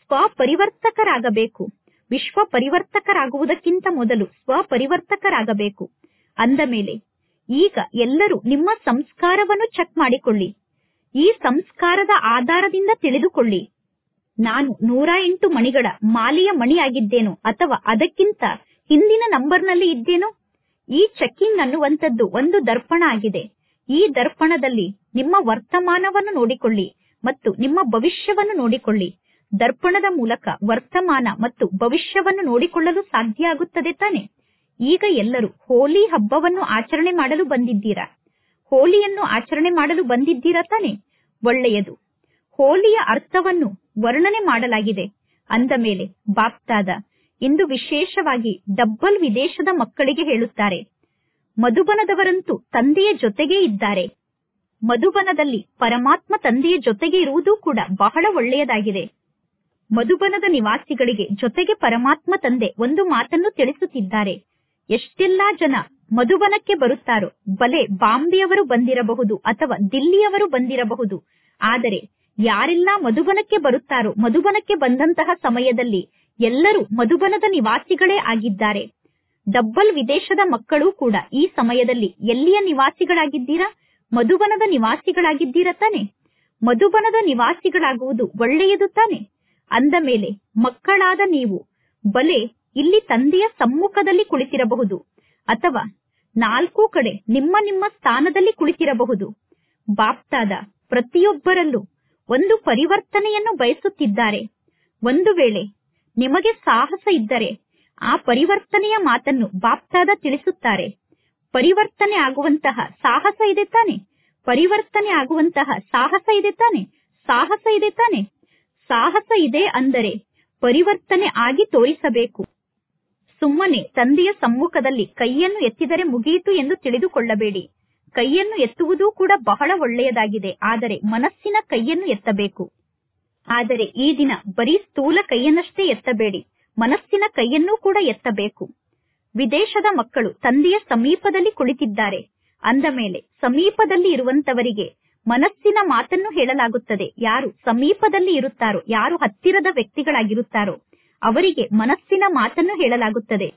ಸ್ವಪರಿವರ್ತಕರಾಗಬೇಕು ವಿಶ್ವ ಪರಿವರ್ತಕರಾಗುವುದಕ್ಕಿಂತ ಮೊದಲು ಸ್ವಪರಿವರ್ತಕರಾಗಬೇಕು ಅಂದ ಮೇಲೆ ಈಗ ಎಲ್ಲರೂ ನಿಮ್ಮ ಸಂಸ್ಕಾರವನ್ನು ಚೆಕ್ ಮಾಡಿಕೊಳ್ಳಿ ಈ ಸಂಸ್ಕಾರದ ಆಧಾರದಿಂದ ತಿಳಿದುಕೊಳ್ಳಿ ನಾನು ನೂರ ಎಂಟು ಮಣಿಗಳ ಮಾಲೆಯ ಮಣಿಯಾಗಿದ್ದೇನೋ ಅಥವಾ ಅದಕ್ಕಿಂತ ಹಿಂದಿನ ನಂಬರ್ನಲ್ಲಿ ಇದ್ದೇನೋ ಈ ಚೆಕ್ಕಿಂಗ್ ಅನ್ನುವಂಥದ್ದು ಒಂದು ದರ್ಪಣ ಆಗಿದೆ ಈ ದರ್ಪಣದಲ್ಲಿ ನಿಮ್ಮ ವರ್ತಮಾನವನ್ನು ನೋಡಿಕೊಳ್ಳಿ ಮತ್ತು ನಿಮ್ಮ ಭವಿಷ್ಯವನ್ನು ನೋಡಿಕೊಳ್ಳಿ ದರ್ಪಣದ ಮೂಲಕ ವರ್ತಮಾನ ಮತ್ತು ಭವಿಷ್ಯವನ್ನು ನೋಡಿಕೊಳ್ಳಲು ಸಾಧ್ಯ ಆಗುತ್ತದೆ ತಾನೆ ಈಗ ಎಲ್ಲರೂ ಹೋಲಿ ಹಬ್ಬವನ್ನು ಆಚರಣೆ ಮಾಡಲು ಬಂದಿದ್ದೀರಾ ಹೋಲಿಯನ್ನು ಆಚರಣೆ ಮಾಡಲು ಬಂದಿದ್ದೀರಾ ತಾನೆ ಒಳ್ಳೆಯದು ಹೋಲಿಯ ಅರ್ಥವನ್ನು ವರ್ಣನೆ ಮಾಡಲಾಗಿದೆ ಅಂದ ಮೇಲೆ ಬಾಪ್ತಾದ ಇಂದು ವಿಶೇಷವಾಗಿ ಡಬ್ಬಲ್ ವಿದೇಶದ ಮಕ್ಕಳಿಗೆ ಹೇಳುತ್ತಾರೆ ಮಧುಬನದವರಂತೂ ತಂದೆಯ ಜೊತೆಗೇ ಇದ್ದಾರೆ ಮಧುಬನದಲ್ಲಿ ಪರಮಾತ್ಮ ತಂದೆಯ ಜೊತೆಗೆ ಇರುವುದು ಕೂಡ ಬಹಳ ಒಳ್ಳೆಯದಾಗಿದೆ ಮಧುಬನದ ನಿವಾಸಿಗಳಿಗೆ ಜೊತೆಗೆ ಪರಮಾತ್ಮ ತಂದೆ ಒಂದು ಮಾತನ್ನು ತಿಳಿಸುತ್ತಿದ್ದಾರೆ ಎಷ್ಟೆಲ್ಲಾ ಜನ ಮಧುಬನಕ್ಕೆ ಬರುತ್ತಾರೋ ಬಲೆ ಬಾಂಬೆಯವರು ಬಂದಿರಬಹುದು ಅಥವಾ ದಿಲ್ಲಿಯವರು ಬಂದಿರಬಹುದು ಆದರೆ ಯಾರೆಲ್ಲಾ ಮಧುಬನಕ್ಕೆ ಬರುತ್ತಾರೋ ಮಧುಬನಕ್ಕೆ ಬಂದಂತಹ ಸಮಯದಲ್ಲಿ ಎಲ್ಲರೂ ಮಧುಬನದ ನಿವಾಸಿಗಳೇ ಆಗಿದ್ದಾರೆ ಡಬ್ಬಲ್ ವಿದೇಶದ ಮಕ್ಕಳು ಕೂಡ ಈ ಸಮಯದಲ್ಲಿ ಎಲ್ಲಿಯ ನಿವಾಸಿಗಳಾಗಿದ್ದೀರಾ ಮಧುಬನದ ನಿವಾಸಿಗಳಾಗಿದ್ದೀರಾ ತಾನೆ ಮಧುಬನದ ನಿವಾಸಿಗಳಾಗುವುದು ಒಳ್ಳೆಯದು ತಾನೆ ಅಂದ ಮೇಲೆ ಮಕ್ಕಳಾದ ನೀವು ಬಲೆ ಇಲ್ಲಿ ತಂದೆಯ ಸಮ್ಮುಖದಲ್ಲಿ ಕುಳಿತಿರಬಹುದು ಅಥವಾ ನಾಲ್ಕು ಕಡೆ ನಿಮ್ಮ ನಿಮ್ಮ ಸ್ಥಾನದಲ್ಲಿ ಕುಳಿತಿರಬಹುದು ಬಾಪ್ತಾದ ಪ್ರತಿಯೊಬ್ಬರಲ್ಲೂ ಒಂದು ಪರಿವರ್ತನೆಯನ್ನು ಬಯಸುತ್ತಿದ್ದಾರೆ ಒಂದು ವೇಳೆ ನಿಮಗೆ ಸಾಹಸ ಇದ್ದರೆ ಆ ಪರಿವರ್ತನೆಯ ಮಾತನ್ನು ಬಾಪ್ತಾದ ತಿಳಿಸುತ್ತಾರೆ ಪರಿವರ್ತನೆ ಆಗುವಂತಹ ಸಾಹಸ ಇದೆ ತಾನೆ ಪರಿವರ್ತನೆ ಆಗುವಂತಹ ಸಾಹಸ ಇದೆ ತಾನೆ ಸಾಹಸ ಇದೆ ತಾನೆ ಸಾಹಸ ಇದೆ ಅಂದರೆ ಪರಿವರ್ತನೆ ಆಗಿ ತೋರಿಸಬೇಕು ಸುಮ್ಮನೆ ತಂದೆಯ ಸಮ್ಮುಖದಲ್ಲಿ ಕೈಯನ್ನು ಎತ್ತಿದರೆ ಮುಗಿಯಿತು ಎಂದು ತಿಳಿದುಕೊಳ್ಳಬೇಡಿ ಕೈಯನ್ನು ಎತ್ತುವುದೂ ಕೂಡ ಬಹಳ ಒಳ್ಳೆಯದಾಗಿದೆ ಆದರೆ ಮನಸ್ಸಿನ ಕೈಯನ್ನು ಎತ್ತಬೇಕು ಆದರೆ ಈ ದಿನ ಬರೀ ಸ್ಥೂಲ ಕೈಯನ್ನಷ್ಟೇ ಎತ್ತಬೇಡಿ ಮನಸ್ಸಿನ ಕೈಯನ್ನೂ ಕೂಡ ಎತ್ತಬೇಕು ವಿದೇಶದ ಮಕ್ಕಳು ತಂದೆಯ ಸಮೀಪದಲ್ಲಿ ಕುಳಿತಿದ್ದಾರೆ ಅಂದ ಮೇಲೆ ಸಮೀಪದಲ್ಲಿ ಇರುವಂತವರಿಗೆ ಮನಸ್ಸಿನ ಮಾತನ್ನು ಹೇಳಲಾಗುತ್ತದೆ ಯಾರು ಸಮೀಪದಲ್ಲಿ ಇರುತ್ತಾರೋ ಯಾರು ಹತ್ತಿರದ ವ್ಯಕ್ತಿಗಳಾಗಿರುತ್ತಾರೋ ಅವರಿಗೆ ಮನಸ್ಸಿನ ಮಾತನ್ನು ಹೇಳಲಾಗುತ್ತದೆ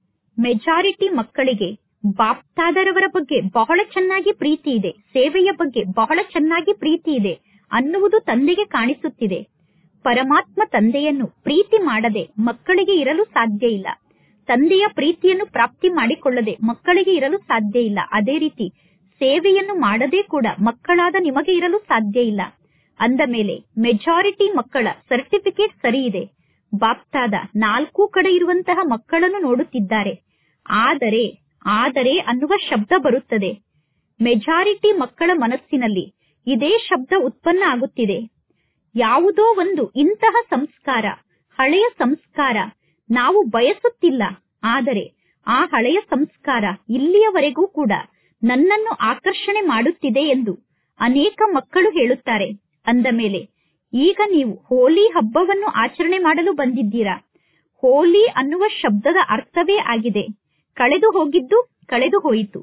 ಮೆಜಾರಿಟಿ ಮಕ್ಕಳಿಗೆ ಬಾಪ್ತಾದರವರ ಬಗ್ಗೆ ಬಹಳ ಚೆನ್ನಾಗಿ ಪ್ರೀತಿ ಇದೆ ಸೇವೆಯ ಬಗ್ಗೆ ಬಹಳ ಚೆನ್ನಾಗಿ ಪ್ರೀತಿ ಇದೆ ಅನ್ನುವುದು ತಂದೆಗೆ ಕಾಣಿಸುತ್ತಿದೆ ಪರಮಾತ್ಮ ತಂದೆಯನ್ನು ಪ್ರೀತಿ ಮಾಡದೆ ಮಕ್ಕಳಿಗೆ ಇರಲು ಸಾಧ್ಯ ಇಲ್ಲ ತಂದೆಯ ಪ್ರೀತಿಯನ್ನು ಪ್ರಾಪ್ತಿ ಮಾಡಿಕೊಳ್ಳದೆ ಮಕ್ಕಳಿಗೆ ಇರಲು ಸಾಧ್ಯ ಇಲ್ಲ ಅದೇ ರೀತಿ ಸೇವೆಯನ್ನು ಮಾಡದೇ ಕೂಡ ಮಕ್ಕಳಾದ ನಿಮಗೆ ಇರಲು ಸಾಧ್ಯ ಇಲ್ಲ ಅಂದ ಮೇಲೆ ಮೆಜಾರಿಟಿ ಮಕ್ಕಳ ಸರ್ಟಿಫಿಕೇಟ್ ಸರಿ ಇದೆ ಬಾಪ್ತಾದ ನಾಲ್ಕು ಕಡೆ ಇರುವಂತಹ ಮಕ್ಕಳನ್ನು ನೋಡುತ್ತಿದ್ದಾರೆ ಆದರೆ ಆದರೆ ಅನ್ನುವ ಶಬ್ದ ಬರುತ್ತದೆ ಮೆಜಾರಿಟಿ ಮಕ್ಕಳ ಮನಸ್ಸಿನಲ್ಲಿ ಇದೇ ಶಬ್ದ ಉತ್ಪನ್ನ ಆಗುತ್ತಿದೆ ಯಾವುದೋ ಒಂದು ಇಂತಹ ಸಂಸ್ಕಾರ ಹಳೆಯ ಸಂಸ್ಕಾರ ನಾವು ಬಯಸುತ್ತಿಲ್ಲ ಆದರೆ ಆ ಹಳೆಯ ಸಂಸ್ಕಾರ ಇಲ್ಲಿಯವರೆಗೂ ಕೂಡ ನನ್ನನ್ನು ಆಕರ್ಷಣೆ ಮಾಡುತ್ತಿದೆ ಎಂದು ಅನೇಕ ಮಕ್ಕಳು ಹೇಳುತ್ತಾರೆ ಅಂದ ಮೇಲೆ ಈಗ ನೀವು ಹೋಲಿ ಹಬ್ಬವನ್ನು ಆಚರಣೆ ಮಾಡಲು ಬಂದಿದ್ದೀರಾ ಹೋಲಿ ಅನ್ನುವ ಶಬ್ದದ ಅರ್ಥವೇ ಆಗಿದೆ ಕಳೆದು ಹೋಗಿದ್ದು ಕಳೆದು ಹೋಯಿತು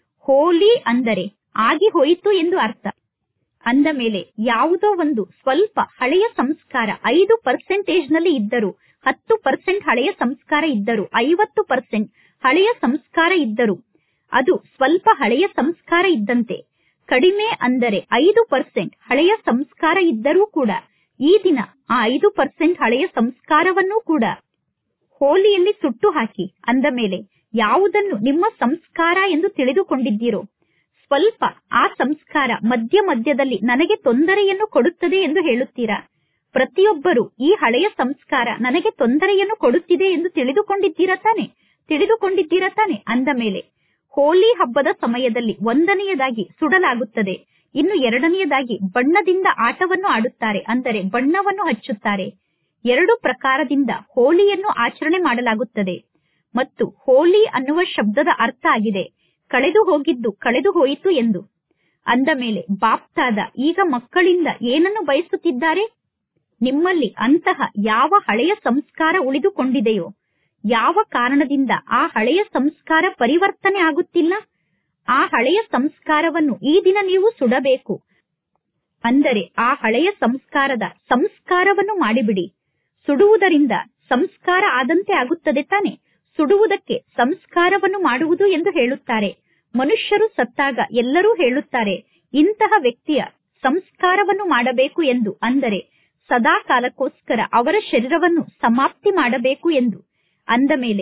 ಹೋಲಿ ಅಂದರೆ ಆಗಿ ಹೋಯಿತು ಎಂದು ಅರ್ಥ ಅಂದ ಮೇಲೆ ಯಾವುದೋ ಒಂದು ಸ್ವಲ್ಪ ಹಳೆಯ ಸಂಸ್ಕಾರ ಐದು ಪರ್ಸೆಂಟೇಜ್ ನಲ್ಲಿ ಇದ್ದರು ಹತ್ತು ಪರ್ಸೆಂಟ್ ಹಳೆಯ ಸಂಸ್ಕಾರ ಇದ್ದರು ಐವತ್ತು ಪರ್ಸೆಂಟ್ ಹಳೆಯ ಸಂಸ್ಕಾರ ಇದ್ದರು ಅದು ಸ್ವಲ್ಪ ಹಳೆಯ ಸಂಸ್ಕಾರ ಇದ್ದಂತೆ ಕಡಿಮೆ ಅಂದರೆ ಐದು ಪರ್ಸೆಂಟ್ ಹಳೆಯ ಸಂಸ್ಕಾರ ಇದ್ದರೂ ಕೂಡ ಈ ದಿನ ಆ ಐದು ಪರ್ಸೆಂಟ್ ಹಳೆಯ ಸಂಸ್ಕಾರವನ್ನೂ ಕೂಡ ಹೋಲಿಯಲ್ಲಿ ಸುಟ್ಟು ಹಾಕಿ ಅಂದ ಮೇಲೆ ಯಾವುದನ್ನು ನಿಮ್ಮ ಸಂಸ್ಕಾರ ಎಂದು ತಿಳಿದುಕೊಂಡಿದ್ದೀರೋ ಸ್ವಲ್ಪ ಆ ಸಂಸ್ಕಾರ ಮಧ್ಯ ಮಧ್ಯದಲ್ಲಿ ನನಗೆ ತೊಂದರೆಯನ್ನು ಕೊಡುತ್ತದೆ ಎಂದು ಹೇಳುತ್ತೀರಾ ಪ್ರತಿಯೊಬ್ಬರು ಈ ಹಳೆಯ ಸಂಸ್ಕಾರ ನನಗೆ ತೊಂದರೆಯನ್ನು ಕೊಡುತ್ತಿದೆ ಎಂದು ತಿಳಿದುಕೊಂಡಿದ್ದೀರಾ ತಾನೆ ತಿಳಿದುಕೊಂಡಿದ್ದೀರಾ ತಾನೆ ಅಂದ ಮೇಲೆ ಹೋಲಿ ಹಬ್ಬದ ಸಮಯದಲ್ಲಿ ಒಂದನೆಯದಾಗಿ ಸುಡಲಾಗುತ್ತದೆ ಇನ್ನು ಎರಡನೆಯದಾಗಿ ಬಣ್ಣದಿಂದ ಆಟವನ್ನು ಆಡುತ್ತಾರೆ ಅಂದರೆ ಬಣ್ಣವನ್ನು ಹಚ್ಚುತ್ತಾರೆ ಎರಡು ಪ್ರಕಾರದಿಂದ ಹೋಲಿಯನ್ನು ಆಚರಣೆ ಮಾಡಲಾಗುತ್ತದೆ ಮತ್ತು ಹೋಲಿ ಅನ್ನುವ ಶಬ್ದದ ಅರ್ಥ ಆಗಿದೆ ಕಳೆದು ಹೋಗಿದ್ದು ಕಳೆದು ಹೋಯಿತು ಎಂದು ಅಂದ ಮೇಲೆ ಬಾಪ್ತಾದ ಈಗ ಮಕ್ಕಳಿಂದ ಏನನ್ನು ಬಯಸುತ್ತಿದ್ದಾರೆ ನಿಮ್ಮಲ್ಲಿ ಅಂತಹ ಯಾವ ಹಳೆಯ ಸಂಸ್ಕಾರ ಉಳಿದುಕೊಂಡಿದೆಯೋ ಯಾವ ಕಾರಣದಿಂದ ಆ ಹಳೆಯ ಸಂಸ್ಕಾರ ಪರಿವರ್ತನೆ ಆಗುತ್ತಿಲ್ಲ ಆ ಹಳೆಯ ಸಂಸ್ಕಾರವನ್ನು ಈ ದಿನ ನೀವು ಸುಡಬೇಕು ಅಂದರೆ ಆ ಹಳೆಯ ಸಂಸ್ಕಾರದ ಸಂಸ್ಕಾರವನ್ನು ಮಾಡಿಬಿಡಿ ಸುಡುವುದರಿಂದ ಸಂಸ್ಕಾರ ಆದಂತೆ ಆಗುತ್ತದೆ ತಾನೆ ಸುಡುವುದಕ್ಕೆ ಸಂಸ್ಕಾರವನ್ನು ಮಾಡುವುದು ಎಂದು ಹೇಳುತ್ತಾರೆ ಮನುಷ್ಯರು ಸತ್ತಾಗ ಎಲ್ಲರೂ ಹೇಳುತ್ತಾರೆ ಇಂತಹ ವ್ಯಕ್ತಿಯ ಸಂಸ್ಕಾರವನ್ನು ಮಾಡಬೇಕು ಎಂದು ಅಂದರೆ ಸದಾ ಕಾಲಕ್ಕೋಸ್ಕರ ಅವರ ಶರೀರವನ್ನು ಸಮಾಪ್ತಿ ಮಾಡಬೇಕು ಎಂದು ಅಂದ ಮೇಲೆ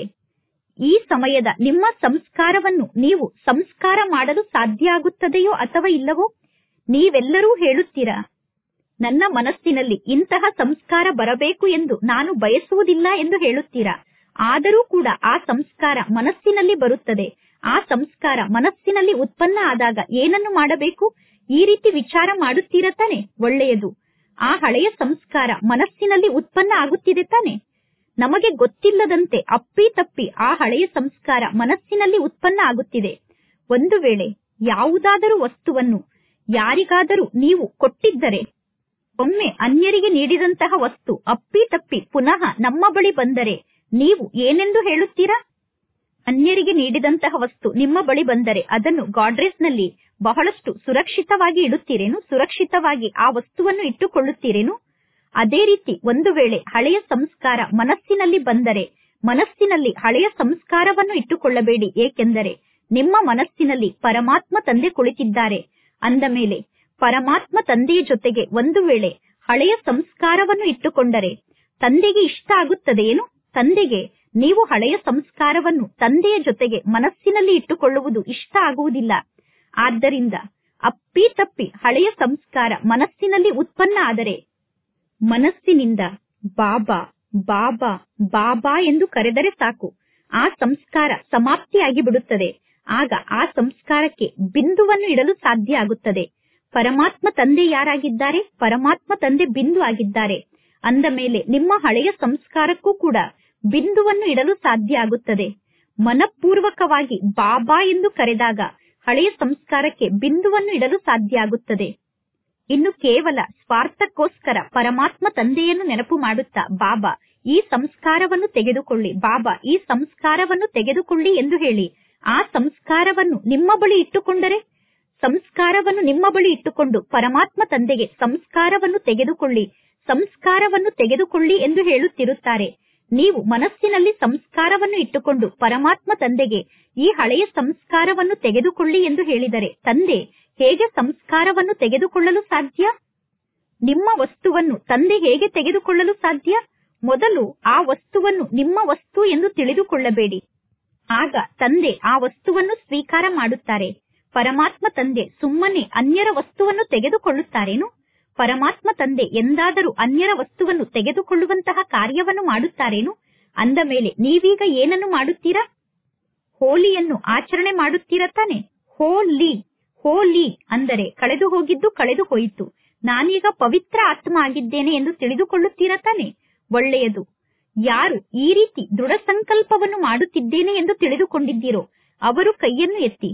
ಈ ಸಮಯದ ನಿಮ್ಮ ಸಂಸ್ಕಾರವನ್ನು ನೀವು ಸಂಸ್ಕಾರ ಮಾಡಲು ಸಾಧ್ಯ ಆಗುತ್ತದೆಯೋ ಅಥವಾ ಇಲ್ಲವೋ ನೀವೆಲ್ಲರೂ ಹೇಳುತ್ತೀರಾ ನನ್ನ ಮನಸ್ಸಿನಲ್ಲಿ ಇಂತಹ ಸಂಸ್ಕಾರ ಬರಬೇಕು ಎಂದು ನಾನು ಬಯಸುವುದಿಲ್ಲ ಎಂದು ಹೇಳುತ್ತೀರಾ ಆದರೂ ಕೂಡ ಆ ಸಂಸ್ಕಾರ ಮನಸ್ಸಿನಲ್ಲಿ ಬರುತ್ತದೆ ಆ ಸಂಸ್ಕಾರ ಮನಸ್ಸಿನಲ್ಲಿ ಉತ್ಪನ್ನ ಆದಾಗ ಏನನ್ನು ಮಾಡಬೇಕು ಈ ರೀತಿ ವಿಚಾರ ಮಾಡುತ್ತೀರ ತಾನೆ ಒಳ್ಳೆಯದು ಆ ಹಳೆಯ ಸಂಸ್ಕಾರ ಮನಸ್ಸಿನಲ್ಲಿ ಉತ್ಪನ್ನ ಆಗುತ್ತಿದೆ ತಾನೆ ನಮಗೆ ಗೊತ್ತಿಲ್ಲದಂತೆ ಅಪ್ಪಿ ತಪ್ಪಿ ಆ ಹಳೆಯ ಸಂಸ್ಕಾರ ಮನಸ್ಸಿನಲ್ಲಿ ಉತ್ಪನ್ನ ಆಗುತ್ತಿದೆ ಒಂದು ವೇಳೆ ಯಾವುದಾದರೂ ವಸ್ತುವನ್ನು ಯಾರಿಗಾದರೂ ನೀವು ಕೊಟ್ಟಿದ್ದರೆ ಒಮ್ಮೆ ಅನ್ಯರಿಗೆ ನೀಡಿದಂತಹ ವಸ್ತು ಅಪ್ಪಿ ತಪ್ಪಿ ಪುನಃ ನಮ್ಮ ಬಳಿ ಬಂದರೆ ನೀವು ಏನೆಂದು ಹೇಳುತ್ತೀರಾ ಅನ್ಯರಿಗೆ ನೀಡಿದಂತಹ ವಸ್ತು ನಿಮ್ಮ ಬಳಿ ಬಂದರೆ ಅದನ್ನು ಗಾಡ್ರೇಜ್ ನಲ್ಲಿ ಬಹಳಷ್ಟು ಸುರಕ್ಷಿತವಾಗಿ ಇಡುತ್ತೀರೇನು ಸುರಕ್ಷಿತವಾಗಿ ಆ ವಸ್ತುವನ್ನು ಇಟ್ಟುಕೊಳ್ಳುತ್ತೀರೇನು ಅದೇ ರೀತಿ ಒಂದು ವೇಳೆ ಹಳೆಯ ಸಂಸ್ಕಾರ ಮನಸ್ಸಿನಲ್ಲಿ ಬಂದರೆ ಮನಸ್ಸಿನಲ್ಲಿ ಹಳೆಯ ಸಂಸ್ಕಾರವನ್ನು ಇಟ್ಟುಕೊಳ್ಳಬೇಡಿ ಏಕೆಂದರೆ ನಿಮ್ಮ ಮನಸ್ಸಿನಲ್ಲಿ ಪರಮಾತ್ಮ ತಂದೆ ಕುಳಿತಿದ್ದಾರೆ ಅಂದ ಮೇಲೆ ಪರಮಾತ್ಮ ತಂದೆಯ ಜೊತೆಗೆ ಒಂದು ವೇಳೆ ಹಳೆಯ ಸಂಸ್ಕಾರವನ್ನು ಇಟ್ಟುಕೊಂಡರೆ ತಂದೆಗೆ ಇಷ್ಟ ಆಗುತ್ತದೆಯೇನು ತಂದೆಗೆ ನೀವು ಹಳೆಯ ಸಂಸ್ಕಾರವನ್ನು ತಂದೆಯ ಜೊತೆಗೆ ಮನಸ್ಸಿನಲ್ಲಿ ಇಟ್ಟುಕೊಳ್ಳುವುದು ಇಷ್ಟ ಆಗುವುದಿಲ್ಲ ಆದ್ದರಿಂದ ಅಪ್ಪಿ ತಪ್ಪಿ ಹಳೆಯ ಸಂಸ್ಕಾರ ಮನಸ್ಸಿನಲ್ಲಿ ಉತ್ಪನ್ನ ಆದರೆ ಮನಸ್ಸಿನಿಂದ ಬಾಬಾ ಬಾಬಾ ಬಾಬಾ ಎಂದು ಕರೆದರೆ ಸಾಕು ಆ ಸಂಸ್ಕಾರ ಸಮಾಪ್ತಿಯಾಗಿ ಬಿಡುತ್ತದೆ ಆಗ ಆ ಸಂಸ್ಕಾರಕ್ಕೆ ಬಿಂದುವನ್ನು ಇಡಲು ಸಾಧ್ಯ ಆಗುತ್ತದೆ ಪರಮಾತ್ಮ ತಂದೆ ಯಾರಾಗಿದ್ದಾರೆ ಪರಮಾತ್ಮ ತಂದೆ ಬಿಂದು ಆಗಿದ್ದಾರೆ ಅಂದ ಮೇಲೆ ನಿಮ್ಮ ಹಳೆಯ ಸಂಸ್ಕಾರಕ್ಕೂ ಕೂಡ ಬಿಂದುವನ್ನು ಇಡಲು ಸಾಧ್ಯ ಆಗುತ್ತದೆ ಮನಪೂರ್ವಕವಾಗಿ ಬಾಬಾ ಎಂದು ಕರೆದಾಗ ಹಳೆಯ ಸಂಸ್ಕಾರಕ್ಕೆ ಬಿಂದುವನ್ನು ಇಡಲು ಸಾಧ್ಯ ಆಗುತ್ತದೆ ಇನ್ನು ಕೇವಲ ಸ್ವಾರ್ಥಕ್ಕೋಸ್ಕರ ಪರಮಾತ್ಮ ತಂದೆಯನ್ನು ನೆನಪು ಮಾಡುತ್ತಾ ಬಾಬಾ ಈ ಸಂಸ್ಕಾರವನ್ನು ತೆಗೆದುಕೊಳ್ಳಿ ಬಾಬಾ ಈ ಸಂಸ್ಕಾರವನ್ನು ತೆಗೆದುಕೊಳ್ಳಿ ಎಂದು ಹೇಳಿ ಆ ಸಂಸ್ಕಾರವನ್ನು ನಿಮ್ಮ ಬಳಿ ಇಟ್ಟುಕೊಂಡರೆ ಸಂಸ್ಕಾರವನ್ನು ನಿಮ್ಮ ಬಳಿ ಇಟ್ಟುಕೊಂಡು ಪರಮಾತ್ಮ ತಂದೆಗೆ ಸಂಸ್ಕಾರವನ್ನು ತೆಗೆದುಕೊಳ್ಳಿ ಸಂಸ್ಕಾರವನ್ನು ತೆಗೆದುಕೊಳ್ಳಿ ಎಂದು ಹೇಳುತ್ತಿರುತ್ತಾರೆ ನೀವು ಮನಸ್ಸಿನಲ್ಲಿ ಸಂಸ್ಕಾರವನ್ನು ಇಟ್ಟುಕೊಂಡು ಪರಮಾತ್ಮ ತಂದೆಗೆ ಈ ಹಳೆಯ ಸಂಸ್ಕಾರವನ್ನು ತೆಗೆದುಕೊಳ್ಳಿ ಎಂದು ಹೇಳಿದರೆ ತಂದೆ ಹೇಗೆ ಸಂಸ್ಕಾರವನ್ನು ತೆಗೆದುಕೊಳ್ಳಲು ಸಾಧ್ಯ ನಿಮ್ಮ ವಸ್ತುವನ್ನು ತಂದೆ ಹೇಗೆ ತೆಗೆದುಕೊಳ್ಳಲು ಸಾಧ್ಯ ಮೊದಲು ಆ ವಸ್ತುವನ್ನು ನಿಮ್ಮ ವಸ್ತು ಎಂದು ತಿಳಿದುಕೊಳ್ಳಬೇಡಿ ಆಗ ತಂದೆ ಆ ವಸ್ತುವನ್ನು ಸ್ವೀಕಾರ ಮಾಡುತ್ತಾರೆ ಪರಮಾತ್ಮ ತಂದೆ ಸುಮ್ಮನೆ ಅನ್ಯರ ವಸ್ತುವನ್ನು ತೆಗೆದುಕೊಳ್ಳುತ್ತಾರೇನು ಪರಮಾತ್ಮ ತಂದೆ ಎಂದಾದರೂ ಅನ್ಯರ ವಸ್ತುವನ್ನು ತೆಗೆದುಕೊಳ್ಳುವಂತಹ ಕಾರ್ಯವನ್ನು ಮಾಡುತ್ತಾರೇನು ಅಂದ ಮೇಲೆ ನೀವೀಗ ಏನನ್ನು ಮಾಡುತ್ತೀರಾ ಹೋಲಿಯನ್ನು ಆಚರಣೆ ಮಾಡುತ್ತೀರಾ ತಾನೆ ಹೋಲಿ ಹೋಲಿ ಅಂದರೆ ಕಳೆದು ಹೋಗಿದ್ದು ಕಳೆದು ಹೋಯಿತು ನಾನೀಗ ಪವಿತ್ರ ಆತ್ಮ ಆಗಿದ್ದೇನೆ ಎಂದು ತಿಳಿದುಕೊಳ್ಳುತ್ತೀರಾ ತಾನೆ ಒಳ್ಳೆಯದು ಯಾರು ಈ ರೀತಿ ದೃಢ ಸಂಕಲ್ಪವನ್ನು ಮಾಡುತ್ತಿದ್ದೇನೆ ಎಂದು ತಿಳಿದುಕೊಂಡಿದ್ದೀರೋ ಅವರು ಕೈಯನ್ನು ಎತ್ತಿ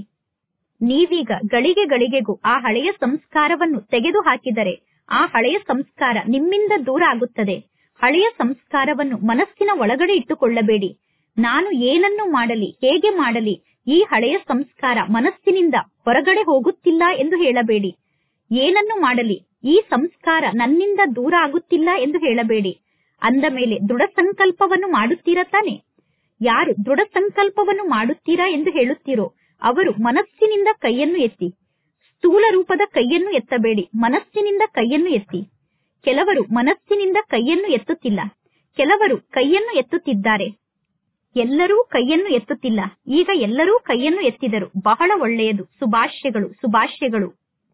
ನೀವೀಗ ಗಳಿಗೆ ಗಳಿಗೆಗೂ ಆ ಹಳೆಯ ಸಂಸ್ಕಾರವನ್ನು ತೆಗೆದು ಹಾಕಿದರೆ ಆ ಹಳೆಯ ಸಂಸ್ಕಾರ ನಿಮ್ಮಿಂದ ದೂರ ಆಗುತ್ತದೆ ಹಳೆಯ ಸಂಸ್ಕಾರವನ್ನು ಮನಸ್ಸಿನ ಒಳಗಡೆ ಇಟ್ಟುಕೊಳ್ಳಬೇಡಿ ನಾನು ಏನನ್ನು ಮಾಡಲಿ ಹೇಗೆ ಮಾಡಲಿ ಈ ಹಳೆಯ ಸಂಸ್ಕಾರ ಮನಸ್ಸಿನಿಂದ ಹೊರಗಡೆ ಹೋಗುತ್ತಿಲ್ಲ ಎಂದು ಹೇಳಬೇಡಿ ಏನನ್ನು ಮಾಡಲಿ ಈ ಸಂಸ್ಕಾರ ನನ್ನಿಂದ ದೂರ ಆಗುತ್ತಿಲ್ಲ ಎಂದು ಹೇಳಬೇಡಿ ಅಂದ ಮೇಲೆ ದೃಢ ಸಂಕಲ್ಪವನ್ನು ಮಾಡುತ್ತೀರಾ ತಾನೆ ಯಾರು ದೃಢ ಸಂಕಲ್ಪವನ್ನು ಮಾಡುತ್ತೀರಾ ಎಂದು ಹೇಳುತ್ತೀರೋ ಅವರು ಮನಸ್ಸಿನಿಂದ ಕೈಯನ್ನು ಎತ್ತಿ ಸ್ಥೂಲ ರೂಪದ ಕೈಯನ್ನು ಎತ್ತಬೇಡಿ ಮನಸ್ಸಿನಿಂದ ಕೈಯನ್ನು ಎತ್ತಿ ಕೆಲವರು ಮನಸ್ಸಿನಿಂದ ಕೈಯನ್ನು ಎತ್ತುತ್ತಿಲ್ಲ ಕೆಲವರು ಕೈಯನ್ನು ಎತ್ತುತ್ತಿದ್ದಾರೆ ಎಲ್ಲರೂ ಕೈಯನ್ನು ಎತ್ತುತ್ತಿಲ್ಲ ಈಗ ಎಲ್ಲರೂ ಕೈಯನ್ನು ಎತ್ತಿದರು ಬಹಳ ಒಳ್ಳೆಯದು ಸುಭಾಷ್ಯಗಳು ಸುಭಾಷ್ಯಗಳು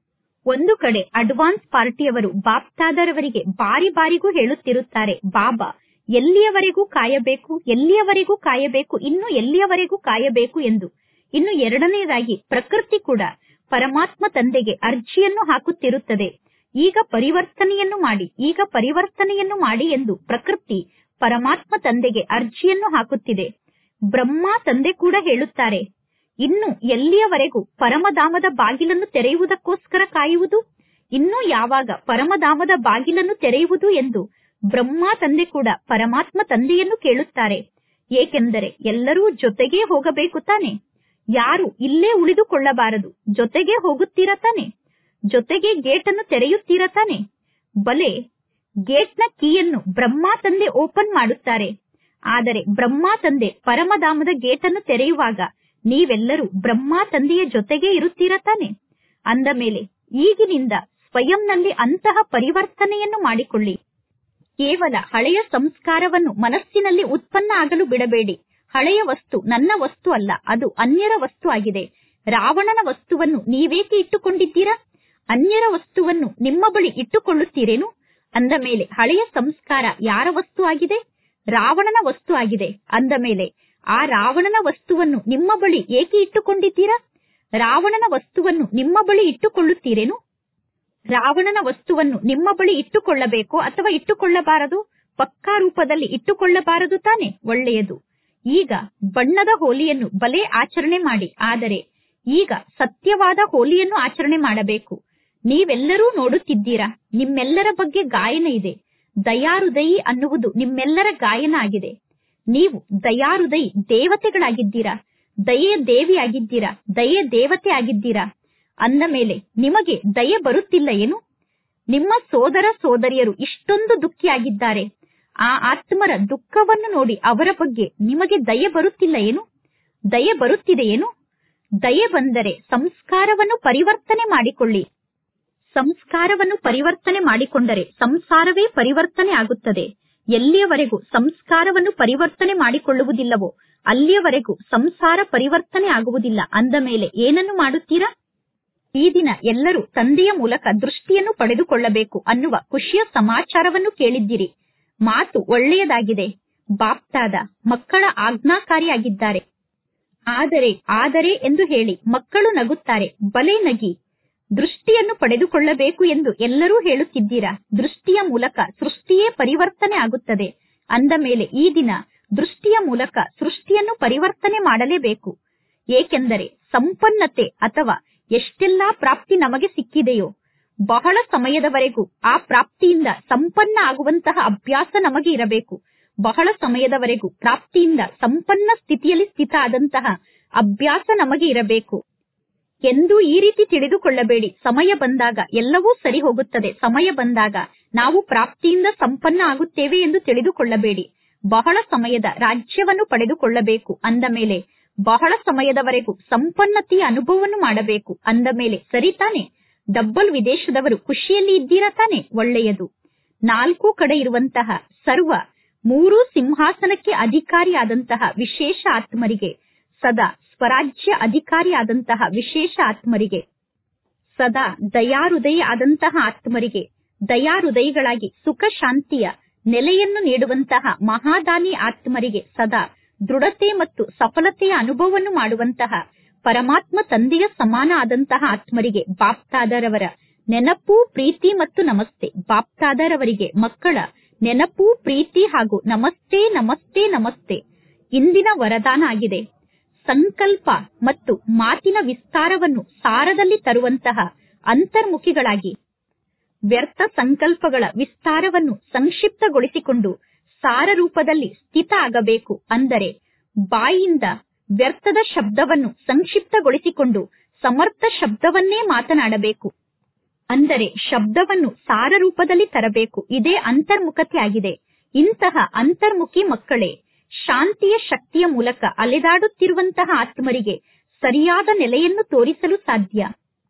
ಒಂದು ಕಡೆ ಅಡ್ವಾನ್ಸ್ ಪಾರ್ಟಿಯವರು ಬಾಪ್ತಾದರವರಿಗೆ ಬಾರಿ ಬಾರಿಗೂ ಹೇಳುತ್ತಿರುತ್ತಾರೆ ಬಾಬಾ ಎಲ್ಲಿಯವರೆಗೂ ಕಾಯಬೇಕು ಎಲ್ಲಿಯವರೆಗೂ ಕಾಯಬೇಕು ಇನ್ನು ಎಲ್ಲಿಯವರೆಗೂ ಕಾಯಬೇಕು ಎಂದು ಇನ್ನು ಎರಡನೆಯದಾಗಿ ಪ್ರಕೃತಿ ಕೂಡ ಪರಮಾತ್ಮ ತಂದೆಗೆ ಅರ್ಜಿಯನ್ನು ಹಾಕುತ್ತಿರುತ್ತದೆ ಈಗ ಪರಿವರ್ತನೆಯನ್ನು ಮಾಡಿ ಈಗ ಪರಿವರ್ತನೆಯನ್ನು ಮಾಡಿ ಎಂದು ಪ್ರಕೃತಿ ಪರಮಾತ್ಮ ತಂದೆಗೆ ಅರ್ಜಿಯನ್ನು ಹಾಕುತ್ತಿದೆ ಬ್ರಹ್ಮ ತಂದೆ ಕೂಡ ಹೇಳುತ್ತಾರೆ ಇನ್ನು ಎಲ್ಲಿಯವರೆಗೂ ಪರಮಧಾಮದ ಬಾಗಿಲನ್ನು ತೆರೆಯುವುದಕ್ಕೋಸ್ಕರ ಕಾಯುವುದು ಇನ್ನು ಯಾವಾಗ ಪರಮಧಾಮದ ಬಾಗಿಲನ್ನು ತೆರೆಯುವುದು ಎಂದು ಬ್ರಹ್ಮ ತಂದೆ ಕೂಡ ಪರಮಾತ್ಮ ತಂದೆಯನ್ನು ಕೇಳುತ್ತಾರೆ ಏಕೆಂದರೆ ಎಲ್ಲರೂ ಜೊತೆಗೇ ಹೋಗಬೇಕು ತಾನೆ ಯಾರು ಇಲ್ಲೇ ಉಳಿದುಕೊಳ್ಳಬಾರದು ಜೊತೆಗೆ ಹೋಗುತ್ತೀರಾ ತಾನೆ ಜೊತೆಗೆ ಗೇಟ್ ಅನ್ನು ತೆರೆಯುತ್ತೀರಾ ತಾನೆ ಬಲೆ ಗೇಟ್ನ ಕೀಯನ್ನು ಬ್ರಹ್ಮ ತಂದೆ ಓಪನ್ ಮಾಡುತ್ತಾರೆ ಆದರೆ ಬ್ರಹ್ಮ ತಂದೆ ಪರಮಧಾಮದ ಗೇಟ್ ಅನ್ನು ತೆರೆಯುವಾಗ ನೀವೆಲ್ಲರೂ ಬ್ರಹ್ಮ ತಂದೆಯ ಜೊತೆಗೆ ಇರುತ್ತೀರಾ ತಾನೆ ಅಂದ ಮೇಲೆ ಈಗಿನಿಂದ ಸ್ವಯಂನಲ್ಲಿ ಅಂತಹ ಪರಿವರ್ತನೆಯನ್ನು ಮಾಡಿಕೊಳ್ಳಿ ಕೇವಲ ಹಳೆಯ ಸಂಸ್ಕಾರವನ್ನು ಮನಸ್ಸಿನಲ್ಲಿ ಉತ್ಪನ್ನ ಆಗಲು ಬಿಡಬೇಡಿ ಹಳೆಯ ವಸ್ತು ನನ್ನ ವಸ್ತು ಅಲ್ಲ ಅದು ಅನ್ಯರ ವಸ್ತು ಆಗಿದೆ ರಾವಣನ ವಸ್ತುವನ್ನು ನೀವೇಕೆ ಇಟ್ಟುಕೊಂಡಿದ್ದೀರಾ ಅನ್ಯರ ವಸ್ತುವನ್ನು ನಿಮ್ಮ ಬಳಿ ಇಟ್ಟುಕೊಳ್ಳುತ್ತೀರೇನು ಅಂದ ಮೇಲೆ ಹಳೆಯ ಸಂಸ್ಕಾರ ಯಾರ ವಸ್ತು ಆಗಿದೆ ರಾವಣನ ವಸ್ತು ಆಗಿದೆ ಅಂದ ಮೇಲೆ ಆ ರಾವಣನ ವಸ್ತುವನ್ನು ನಿಮ್ಮ ಬಳಿ ಏಕೆ ಇಟ್ಟುಕೊಂಡಿದ್ದೀರಾ ರಾವಣನ ವಸ್ತುವನ್ನು ನಿಮ್ಮ ಬಳಿ ಇಟ್ಟುಕೊಳ್ಳುತ್ತೀರೇನು ರಾವಣನ ವಸ್ತುವನ್ನು ನಿಮ್ಮ ಬಳಿ ಇಟ್ಟುಕೊಳ್ಳಬೇಕು ಅಥವಾ ಇಟ್ಟುಕೊಳ್ಳಬಾರದು ಪಕ್ಕಾ ರೂಪದಲ್ಲಿ ಇಟ್ಟುಕೊಳ್ಳಬಾರದು ತಾನೆ ಒಳ್ಳೆಯದು ಈಗ ಬಣ್ಣದ ಹೋಲಿಯನ್ನು ಬಲೆ ಆಚರಣೆ ಮಾಡಿ ಆದರೆ ಈಗ ಸತ್ಯವಾದ ಹೋಲಿಯನ್ನು ಆಚರಣೆ ಮಾಡಬೇಕು ನೀವೆಲ್ಲರೂ ನೋಡುತ್ತಿದ್ದೀರಾ ನಿಮ್ಮೆಲ್ಲರ ಬಗ್ಗೆ ಗಾಯನ ಇದೆ ದಯಾರುದಯಿ ಅನ್ನುವುದು ನಿಮ್ಮೆಲ್ಲರ ಗಾಯನ ಆಗಿದೆ ನೀವು ದಯಾರುದಯಿ ದೇವತೆಗಳಾಗಿದ್ದೀರಾ ದಯೆಯ ದೇವಿ ಆಗಿದ್ದೀರಾ ದಯೆಯ ದೇವತೆ ಆಗಿದ್ದೀರಾ ಅಂದ ಮೇಲೆ ನಿಮಗೆ ದಯೆ ಬರುತ್ತಿಲ್ಲ ಏನು ನಿಮ್ಮ ಸೋದರ ಸೋದರಿಯರು ಇಷ್ಟೊಂದು ದುಃಖಿಯಾಗಿದ್ದಾರೆ ಆ ಆತ್ಮರ ದುಃಖವನ್ನು ನೋಡಿ ಅವರ ಬಗ್ಗೆ ನಿಮಗೆ ದಯೆ ಬರುತ್ತಿಲ್ಲ ಏನು ದಯೆ ಬರುತ್ತಿದೆ ಏನು ದಯೆ ಬಂದರೆ ಸಂಸ್ಕಾರವನ್ನು ಪರಿವರ್ತನೆ ಮಾಡಿಕೊಳ್ಳಿ ಸಂಸ್ಕಾರವನ್ನು ಪರಿವರ್ತನೆ ಮಾಡಿಕೊಂಡರೆ ಸಂಸಾರವೇ ಪರಿವರ್ತನೆ ಆಗುತ್ತದೆ ಎಲ್ಲಿಯವರೆಗೂ ಸಂಸ್ಕಾರವನ್ನು ಪರಿವರ್ತನೆ ಮಾಡಿಕೊಳ್ಳುವುದಿಲ್ಲವೋ ಅಲ್ಲಿಯವರೆಗೂ ಸಂಸಾರ ಪರಿವರ್ತನೆ ಆಗುವುದಿಲ್ಲ ಅಂದ ಮೇಲೆ ಏನನ್ನು ಮಾಡುತ್ತೀರಾ ಈ ದಿನ ಎಲ್ಲರೂ ತಂದೆಯ ಮೂಲಕ ದೃಷ್ಟಿಯನ್ನು ಪಡೆದುಕೊಳ್ಳಬೇಕು ಅನ್ನುವ ಖುಷಿಯ ಸಮಾಚಾರವನ್ನು ಕೇಳಿದ್ದೀರಿ ಮಾತು ಒಳ್ಳೆಯದಾಗಿದೆ ಬಾಪ್ತಾದ ಮಕ್ಕಳ ಆಜ್ಞಾಕಾರಿಯಾಗಿದ್ದಾರೆ ಆದರೆ ಆದರೆ ಎಂದು ಹೇಳಿ ಮಕ್ಕಳು ನಗುತ್ತಾರೆ ಬಲೆ ನಗಿ ದೃಷ್ಟಿಯನ್ನು ಪಡೆದುಕೊಳ್ಳಬೇಕು ಎಂದು ಎಲ್ಲರೂ ಹೇಳುತ್ತಿದ್ದೀರಾ ದೃಷ್ಟಿಯ ಮೂಲಕ ಸೃಷ್ಟಿಯೇ ಪರಿವರ್ತನೆ ಆಗುತ್ತದೆ ಅಂದ ಮೇಲೆ ಈ ದಿನ ದೃಷ್ಟಿಯ ಮೂಲಕ ಸೃಷ್ಟಿಯನ್ನು ಪರಿವರ್ತನೆ ಮಾಡಲೇಬೇಕು ಏಕೆಂದರೆ ಸಂಪನ್ನತೆ ಅಥವಾ ಎಷ್ಟೆಲ್ಲಾ ಪ್ರಾಪ್ತಿ ನಮಗೆ ಸಿಕ್ಕಿದೆಯೋ ಬಹಳ ಸಮಯದವರೆಗೂ ಆ ಪ್ರಾಪ್ತಿಯಿಂದ ಸಂಪನ್ನ ಆಗುವಂತಹ ಅಭ್ಯಾಸ ನಮಗೆ ಇರಬೇಕು ಬಹಳ ಸಮಯದವರೆಗೂ ಪ್ರಾಪ್ತಿಯಿಂದ ಸಂಪನ್ನ ಸ್ಥಿತಿಯಲ್ಲಿ ಸ್ಥಿತ ಆದಂತಹ ಅಭ್ಯಾಸ ನಮಗೆ ಇರಬೇಕು ಎಂದು ಈ ರೀತಿ ತಿಳಿದುಕೊಳ್ಳಬೇಡಿ ಸಮಯ ಬಂದಾಗ ಎಲ್ಲವೂ ಸರಿ ಹೋಗುತ್ತದೆ ಸಮಯ ಬಂದಾಗ ನಾವು ಪ್ರಾಪ್ತಿಯಿಂದ ಸಂಪನ್ನ ಆಗುತ್ತೇವೆ ಎಂದು ತಿಳಿದುಕೊಳ್ಳಬೇಡಿ ಬಹಳ ಸಮಯದ ರಾಜ್ಯವನ್ನು ಪಡೆದುಕೊಳ್ಳಬೇಕು ಅಂದ ಮೇಲೆ ಬಹಳ ಸಮಯದವರೆಗೂ ಸಂಪನ್ನತೆಯ ಅನುಭವವನ್ನು ಮಾಡಬೇಕು ಅಂದ ಮೇಲೆ ಸರಿ ತಾನೆ ಡಬ್ಬಲ್ ವಿದೇಶದವರು ಖುಷಿಯಲ್ಲಿ ಇದ್ದೀರಾ ತಾನೆ ಒಳ್ಳೆಯದು ನಾಲ್ಕು ಕಡೆ ಇರುವಂತಹ ಸರ್ವ ಮೂರು ಸಿಂಹಾಸನಕ್ಕೆ ಅಧಿಕಾರಿಯಾದಂತಹ ವಿಶೇಷ ಆತ್ಮರಿಗೆ ಸದಾ ಸ್ವರಾಜ್ಯ ಅಧಿಕಾರಿಯಾದಂತಹ ವಿಶೇಷ ಆತ್ಮರಿಗೆ ಸದಾ ದಯಾಹೃದಯ ಆದಂತಹ ಆತ್ಮರಿಗೆ ದಯಾಹೃದಯಗಳಾಗಿ ಸುಖ ಶಾಂತಿಯ ನೆಲೆಯನ್ನು ನೀಡುವಂತಹ ಮಹಾದಾನಿ ಆತ್ಮರಿಗೆ ಸದಾ ದೃಢತೆ ಮತ್ತು ಸಫಲತೆಯ ಅನುಭವವನ್ನು ಮಾಡುವಂತಹ ಪರಮಾತ್ಮ ತಂದೆಯ ಸಮಾನ ಆದಂತಹ ಆತ್ಮರಿಗೆ ಬಾಪ್ತಾದರವರ ನೆನಪು ಪ್ರೀತಿ ಮತ್ತು ನಮಸ್ತೆ ಬಾಪ್ತಾದರವರಿಗೆ ಮಕ್ಕಳ ನೆನಪು ಪ್ರೀತಿ ಹಾಗೂ ನಮಸ್ತೆ ನಮಸ್ತೆ ನಮಸ್ತೆ ಇಂದಿನ ವರದಾನ ಆಗಿದೆ ಸಂಕಲ್ಪ ಮತ್ತು ಮಾತಿನ ವಿಸ್ತಾರವನ್ನು ಸಾರದಲ್ಲಿ ತರುವಂತಹ ಅಂತರ್ಮುಖಿಗಳಾಗಿ ವ್ಯರ್ಥ ಸಂಕಲ್ಪಗಳ ವಿಸ್ತಾರವನ್ನು ಸಂಕ್ಷಿಪ್ತಗೊಳಿಸಿಕೊಂಡು ಸಾರ ರೂಪದಲ್ಲಿ ಸ್ಥಿತ ಆಗಬೇಕು ಅಂದರೆ ಬಾಯಿಯಿಂದ ವ್ಯರ್ಥದ ಶಬ್ದವನ್ನು ಸಂಕ್ಷಿಪ್ತಗೊಳಿಸಿಕೊಂಡು ಸಮರ್ಥ ಶಬ್ದವನ್ನೇ ಮಾತನಾಡಬೇಕು ಅಂದರೆ ಶಬ್ದವನ್ನು ಸಾರ ರೂಪದಲ್ಲಿ ತರಬೇಕು ಇದೇ ಅಂತರ್ಮುಖತೆ ಆಗಿದೆ ಇಂತಹ ಅಂತರ್ಮುಖಿ ಮಕ್ಕಳೇ ಶಾಂತಿಯ ಶಕ್ತಿಯ ಮೂಲಕ ಅಲೆದಾಡುತ್ತಿರುವಂತಹ ಆತ್ಮರಿಗೆ ಸರಿಯಾದ ನೆಲೆಯನ್ನು ತೋರಿಸಲು ಸಾಧ್ಯ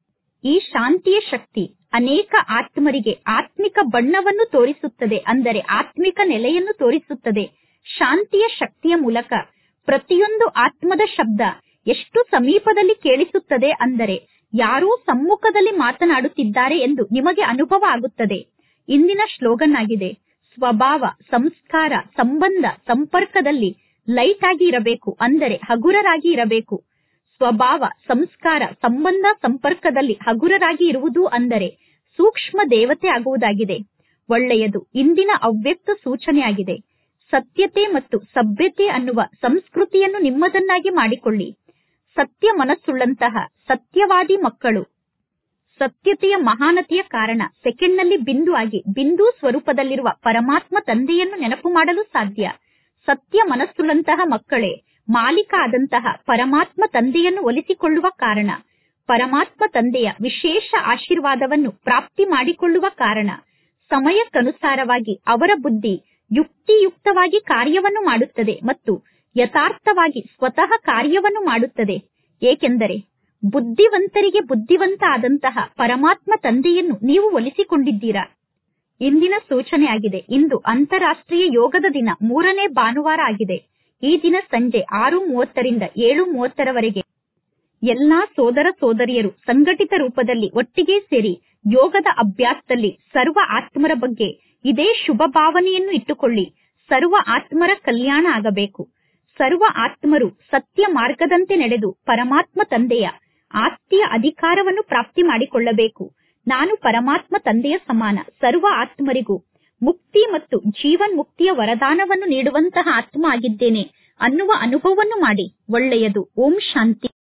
ಈ ಶಾಂತಿಯ ಶಕ್ತಿ ಅನೇಕ ಆತ್ಮರಿಗೆ ಆತ್ಮಿಕ ಬಣ್ಣವನ್ನು ತೋರಿಸುತ್ತದೆ ಅಂದರೆ ಆತ್ಮಿಕ ನೆಲೆಯನ್ನು ತೋರಿಸುತ್ತದೆ ಶಾಂತಿಯ ಶಕ್ತಿಯ ಮೂಲಕ ಪ್ರತಿಯೊಂದು ಆತ್ಮದ ಶಬ್ದ ಎಷ್ಟು ಸಮೀಪದಲ್ಲಿ ಕೇಳಿಸುತ್ತದೆ ಅಂದರೆ ಯಾರೋ ಸಮ್ಮುಖದಲ್ಲಿ ಮಾತನಾಡುತ್ತಿದ್ದಾರೆ ಎಂದು ನಿಮಗೆ ಅನುಭವ ಆಗುತ್ತದೆ ಇಂದಿನ ಶ್ಲೋಗನ್ ಆಗಿದೆ ಸ್ವಭಾವ ಸಂಸ್ಕಾರ ಸಂಬಂಧ ಸಂಪರ್ಕದಲ್ಲಿ ಲೈಟ್ ಆಗಿ ಇರಬೇಕು ಅಂದರೆ ಹಗುರರಾಗಿ ಇರಬೇಕು ಸ್ವಭಾವ ಸಂಸ್ಕಾರ ಸಂಬಂಧ ಸಂಪರ್ಕದಲ್ಲಿ ಹಗುರರಾಗಿ ಇರುವುದು ಅಂದರೆ ಸೂಕ್ಷ್ಮ ದೇವತೆ ಆಗುವುದಾಗಿದೆ ಒಳ್ಳೆಯದು ಇಂದಿನ ಅವ್ಯಕ್ತ ಸೂಚನೆಯಾಗಿದೆ ಸತ್ಯತೆ ಮತ್ತು ಸಭ್ಯತೆ ಅನ್ನುವ ಸಂಸ್ಕೃತಿಯನ್ನು ನಿಮ್ಮದನ್ನಾಗಿ ಮಾಡಿಕೊಳ್ಳಿ ಸತ್ಯ ಮನಸ್ಸುಳ್ಳಂತಹ ಸತ್ಯವಾದಿ ಮಕ್ಕಳು ಸತ್ಯತೆಯ ಮಹಾನತೆಯ ಕಾರಣ ಸೆಕೆಂಡ್ನಲ್ಲಿ ಬಿಂದು ಆಗಿ ಬಿಂದು ಸ್ವರೂಪದಲ್ಲಿರುವ ಪರಮಾತ್ಮ ತಂದೆಯನ್ನು ನೆನಪು ಮಾಡಲು ಸಾಧ್ಯ ಸತ್ಯ ಮನಸ್ಸುಳ್ಳಂತಹ ಮಕ್ಕಳೇ ಮಾಲೀಕ ಆದಂತಹ ಪರಮಾತ್ಮ ತಂದೆಯನ್ನು ಒಲಿಸಿಕೊಳ್ಳುವ ಕಾರಣ ಪರಮಾತ್ಮ ತಂದೆಯ ವಿಶೇಷ ಆಶೀರ್ವಾದವನ್ನು ಪ್ರಾಪ್ತಿ ಮಾಡಿಕೊಳ್ಳುವ ಕಾರಣ ಸಮಯಕ್ಕನುಸಾರವಾಗಿ ಅವರ ಬುದ್ಧಿ ಯುಕ್ತಿಯುಕ್ತವಾಗಿ ಕಾರ್ಯವನ್ನು ಮಾಡುತ್ತದೆ ಮತ್ತು ಯಥಾರ್ಥವಾಗಿ ಸ್ವತಃ ಕಾರ್ಯವನ್ನು ಮಾಡುತ್ತದೆ ಏಕೆಂದರೆ ಬುದ್ಧಿವಂತರಿಗೆ ಬುದ್ಧಿವಂತ ಆದಂತಹ ಪರಮಾತ್ಮ ತಂದೆಯನ್ನು ನೀವು ಒಲಿಸಿಕೊಂಡಿದ್ದೀರಾ ಇಂದಿನ ಸೂಚನೆಯಾಗಿದೆ ಇಂದು ಅಂತಾರಾಷ್ಟ್ರೀಯ ಯೋಗದ ದಿನ ಮೂರನೇ ಭಾನುವಾರ ಆಗಿದೆ ಈ ದಿನ ಸಂಜೆ ಆರು ಮೂವತ್ತರಿಂದ ಏಳು ಮೂವತ್ತರವರೆಗೆ ಎಲ್ಲಾ ಸೋದರ ಸೋದರಿಯರು ಸಂಘಟಿತ ರೂಪದಲ್ಲಿ ಒಟ್ಟಿಗೆ ಸೇರಿ ಯೋಗದ ಅಭ್ಯಾಸದಲ್ಲಿ ಸರ್ವ ಆತ್ಮರ ಬಗ್ಗೆ ಇದೇ ಶುಭ ಭಾವನೆಯನ್ನು ಇಟ್ಟುಕೊಳ್ಳಿ ಸರ್ವ ಆತ್ಮರ ಕಲ್ಯಾಣ ಆಗಬೇಕು ಸರ್ವ ಆತ್ಮರು ಸತ್ಯ ಮಾರ್ಗದಂತೆ ನಡೆದು ಪರಮಾತ್ಮ ತಂದೆಯ ಆಸ್ತಿಯ ಅಧಿಕಾರವನ್ನು ಪ್ರಾಪ್ತಿ ಮಾಡಿಕೊಳ್ಳಬೇಕು ನಾನು ಪರಮಾತ್ಮ ತಂದೆಯ ಸಮಾನ ಸರ್ವ ಆತ್ಮರಿಗೂ ಮುಕ್ತಿ ಮತ್ತು ಜೀವನ್ ಮುಕ್ತಿಯ ವರದಾನವನ್ನು ನೀಡುವಂತಹ ಆತ್ಮ ಆಗಿದ್ದೇನೆ ಅನ್ನುವ ಅನುಭವವನ್ನು ಮಾಡಿ ಒಳ್ಳೆಯದು ಓಂ ಶಾಂತಿ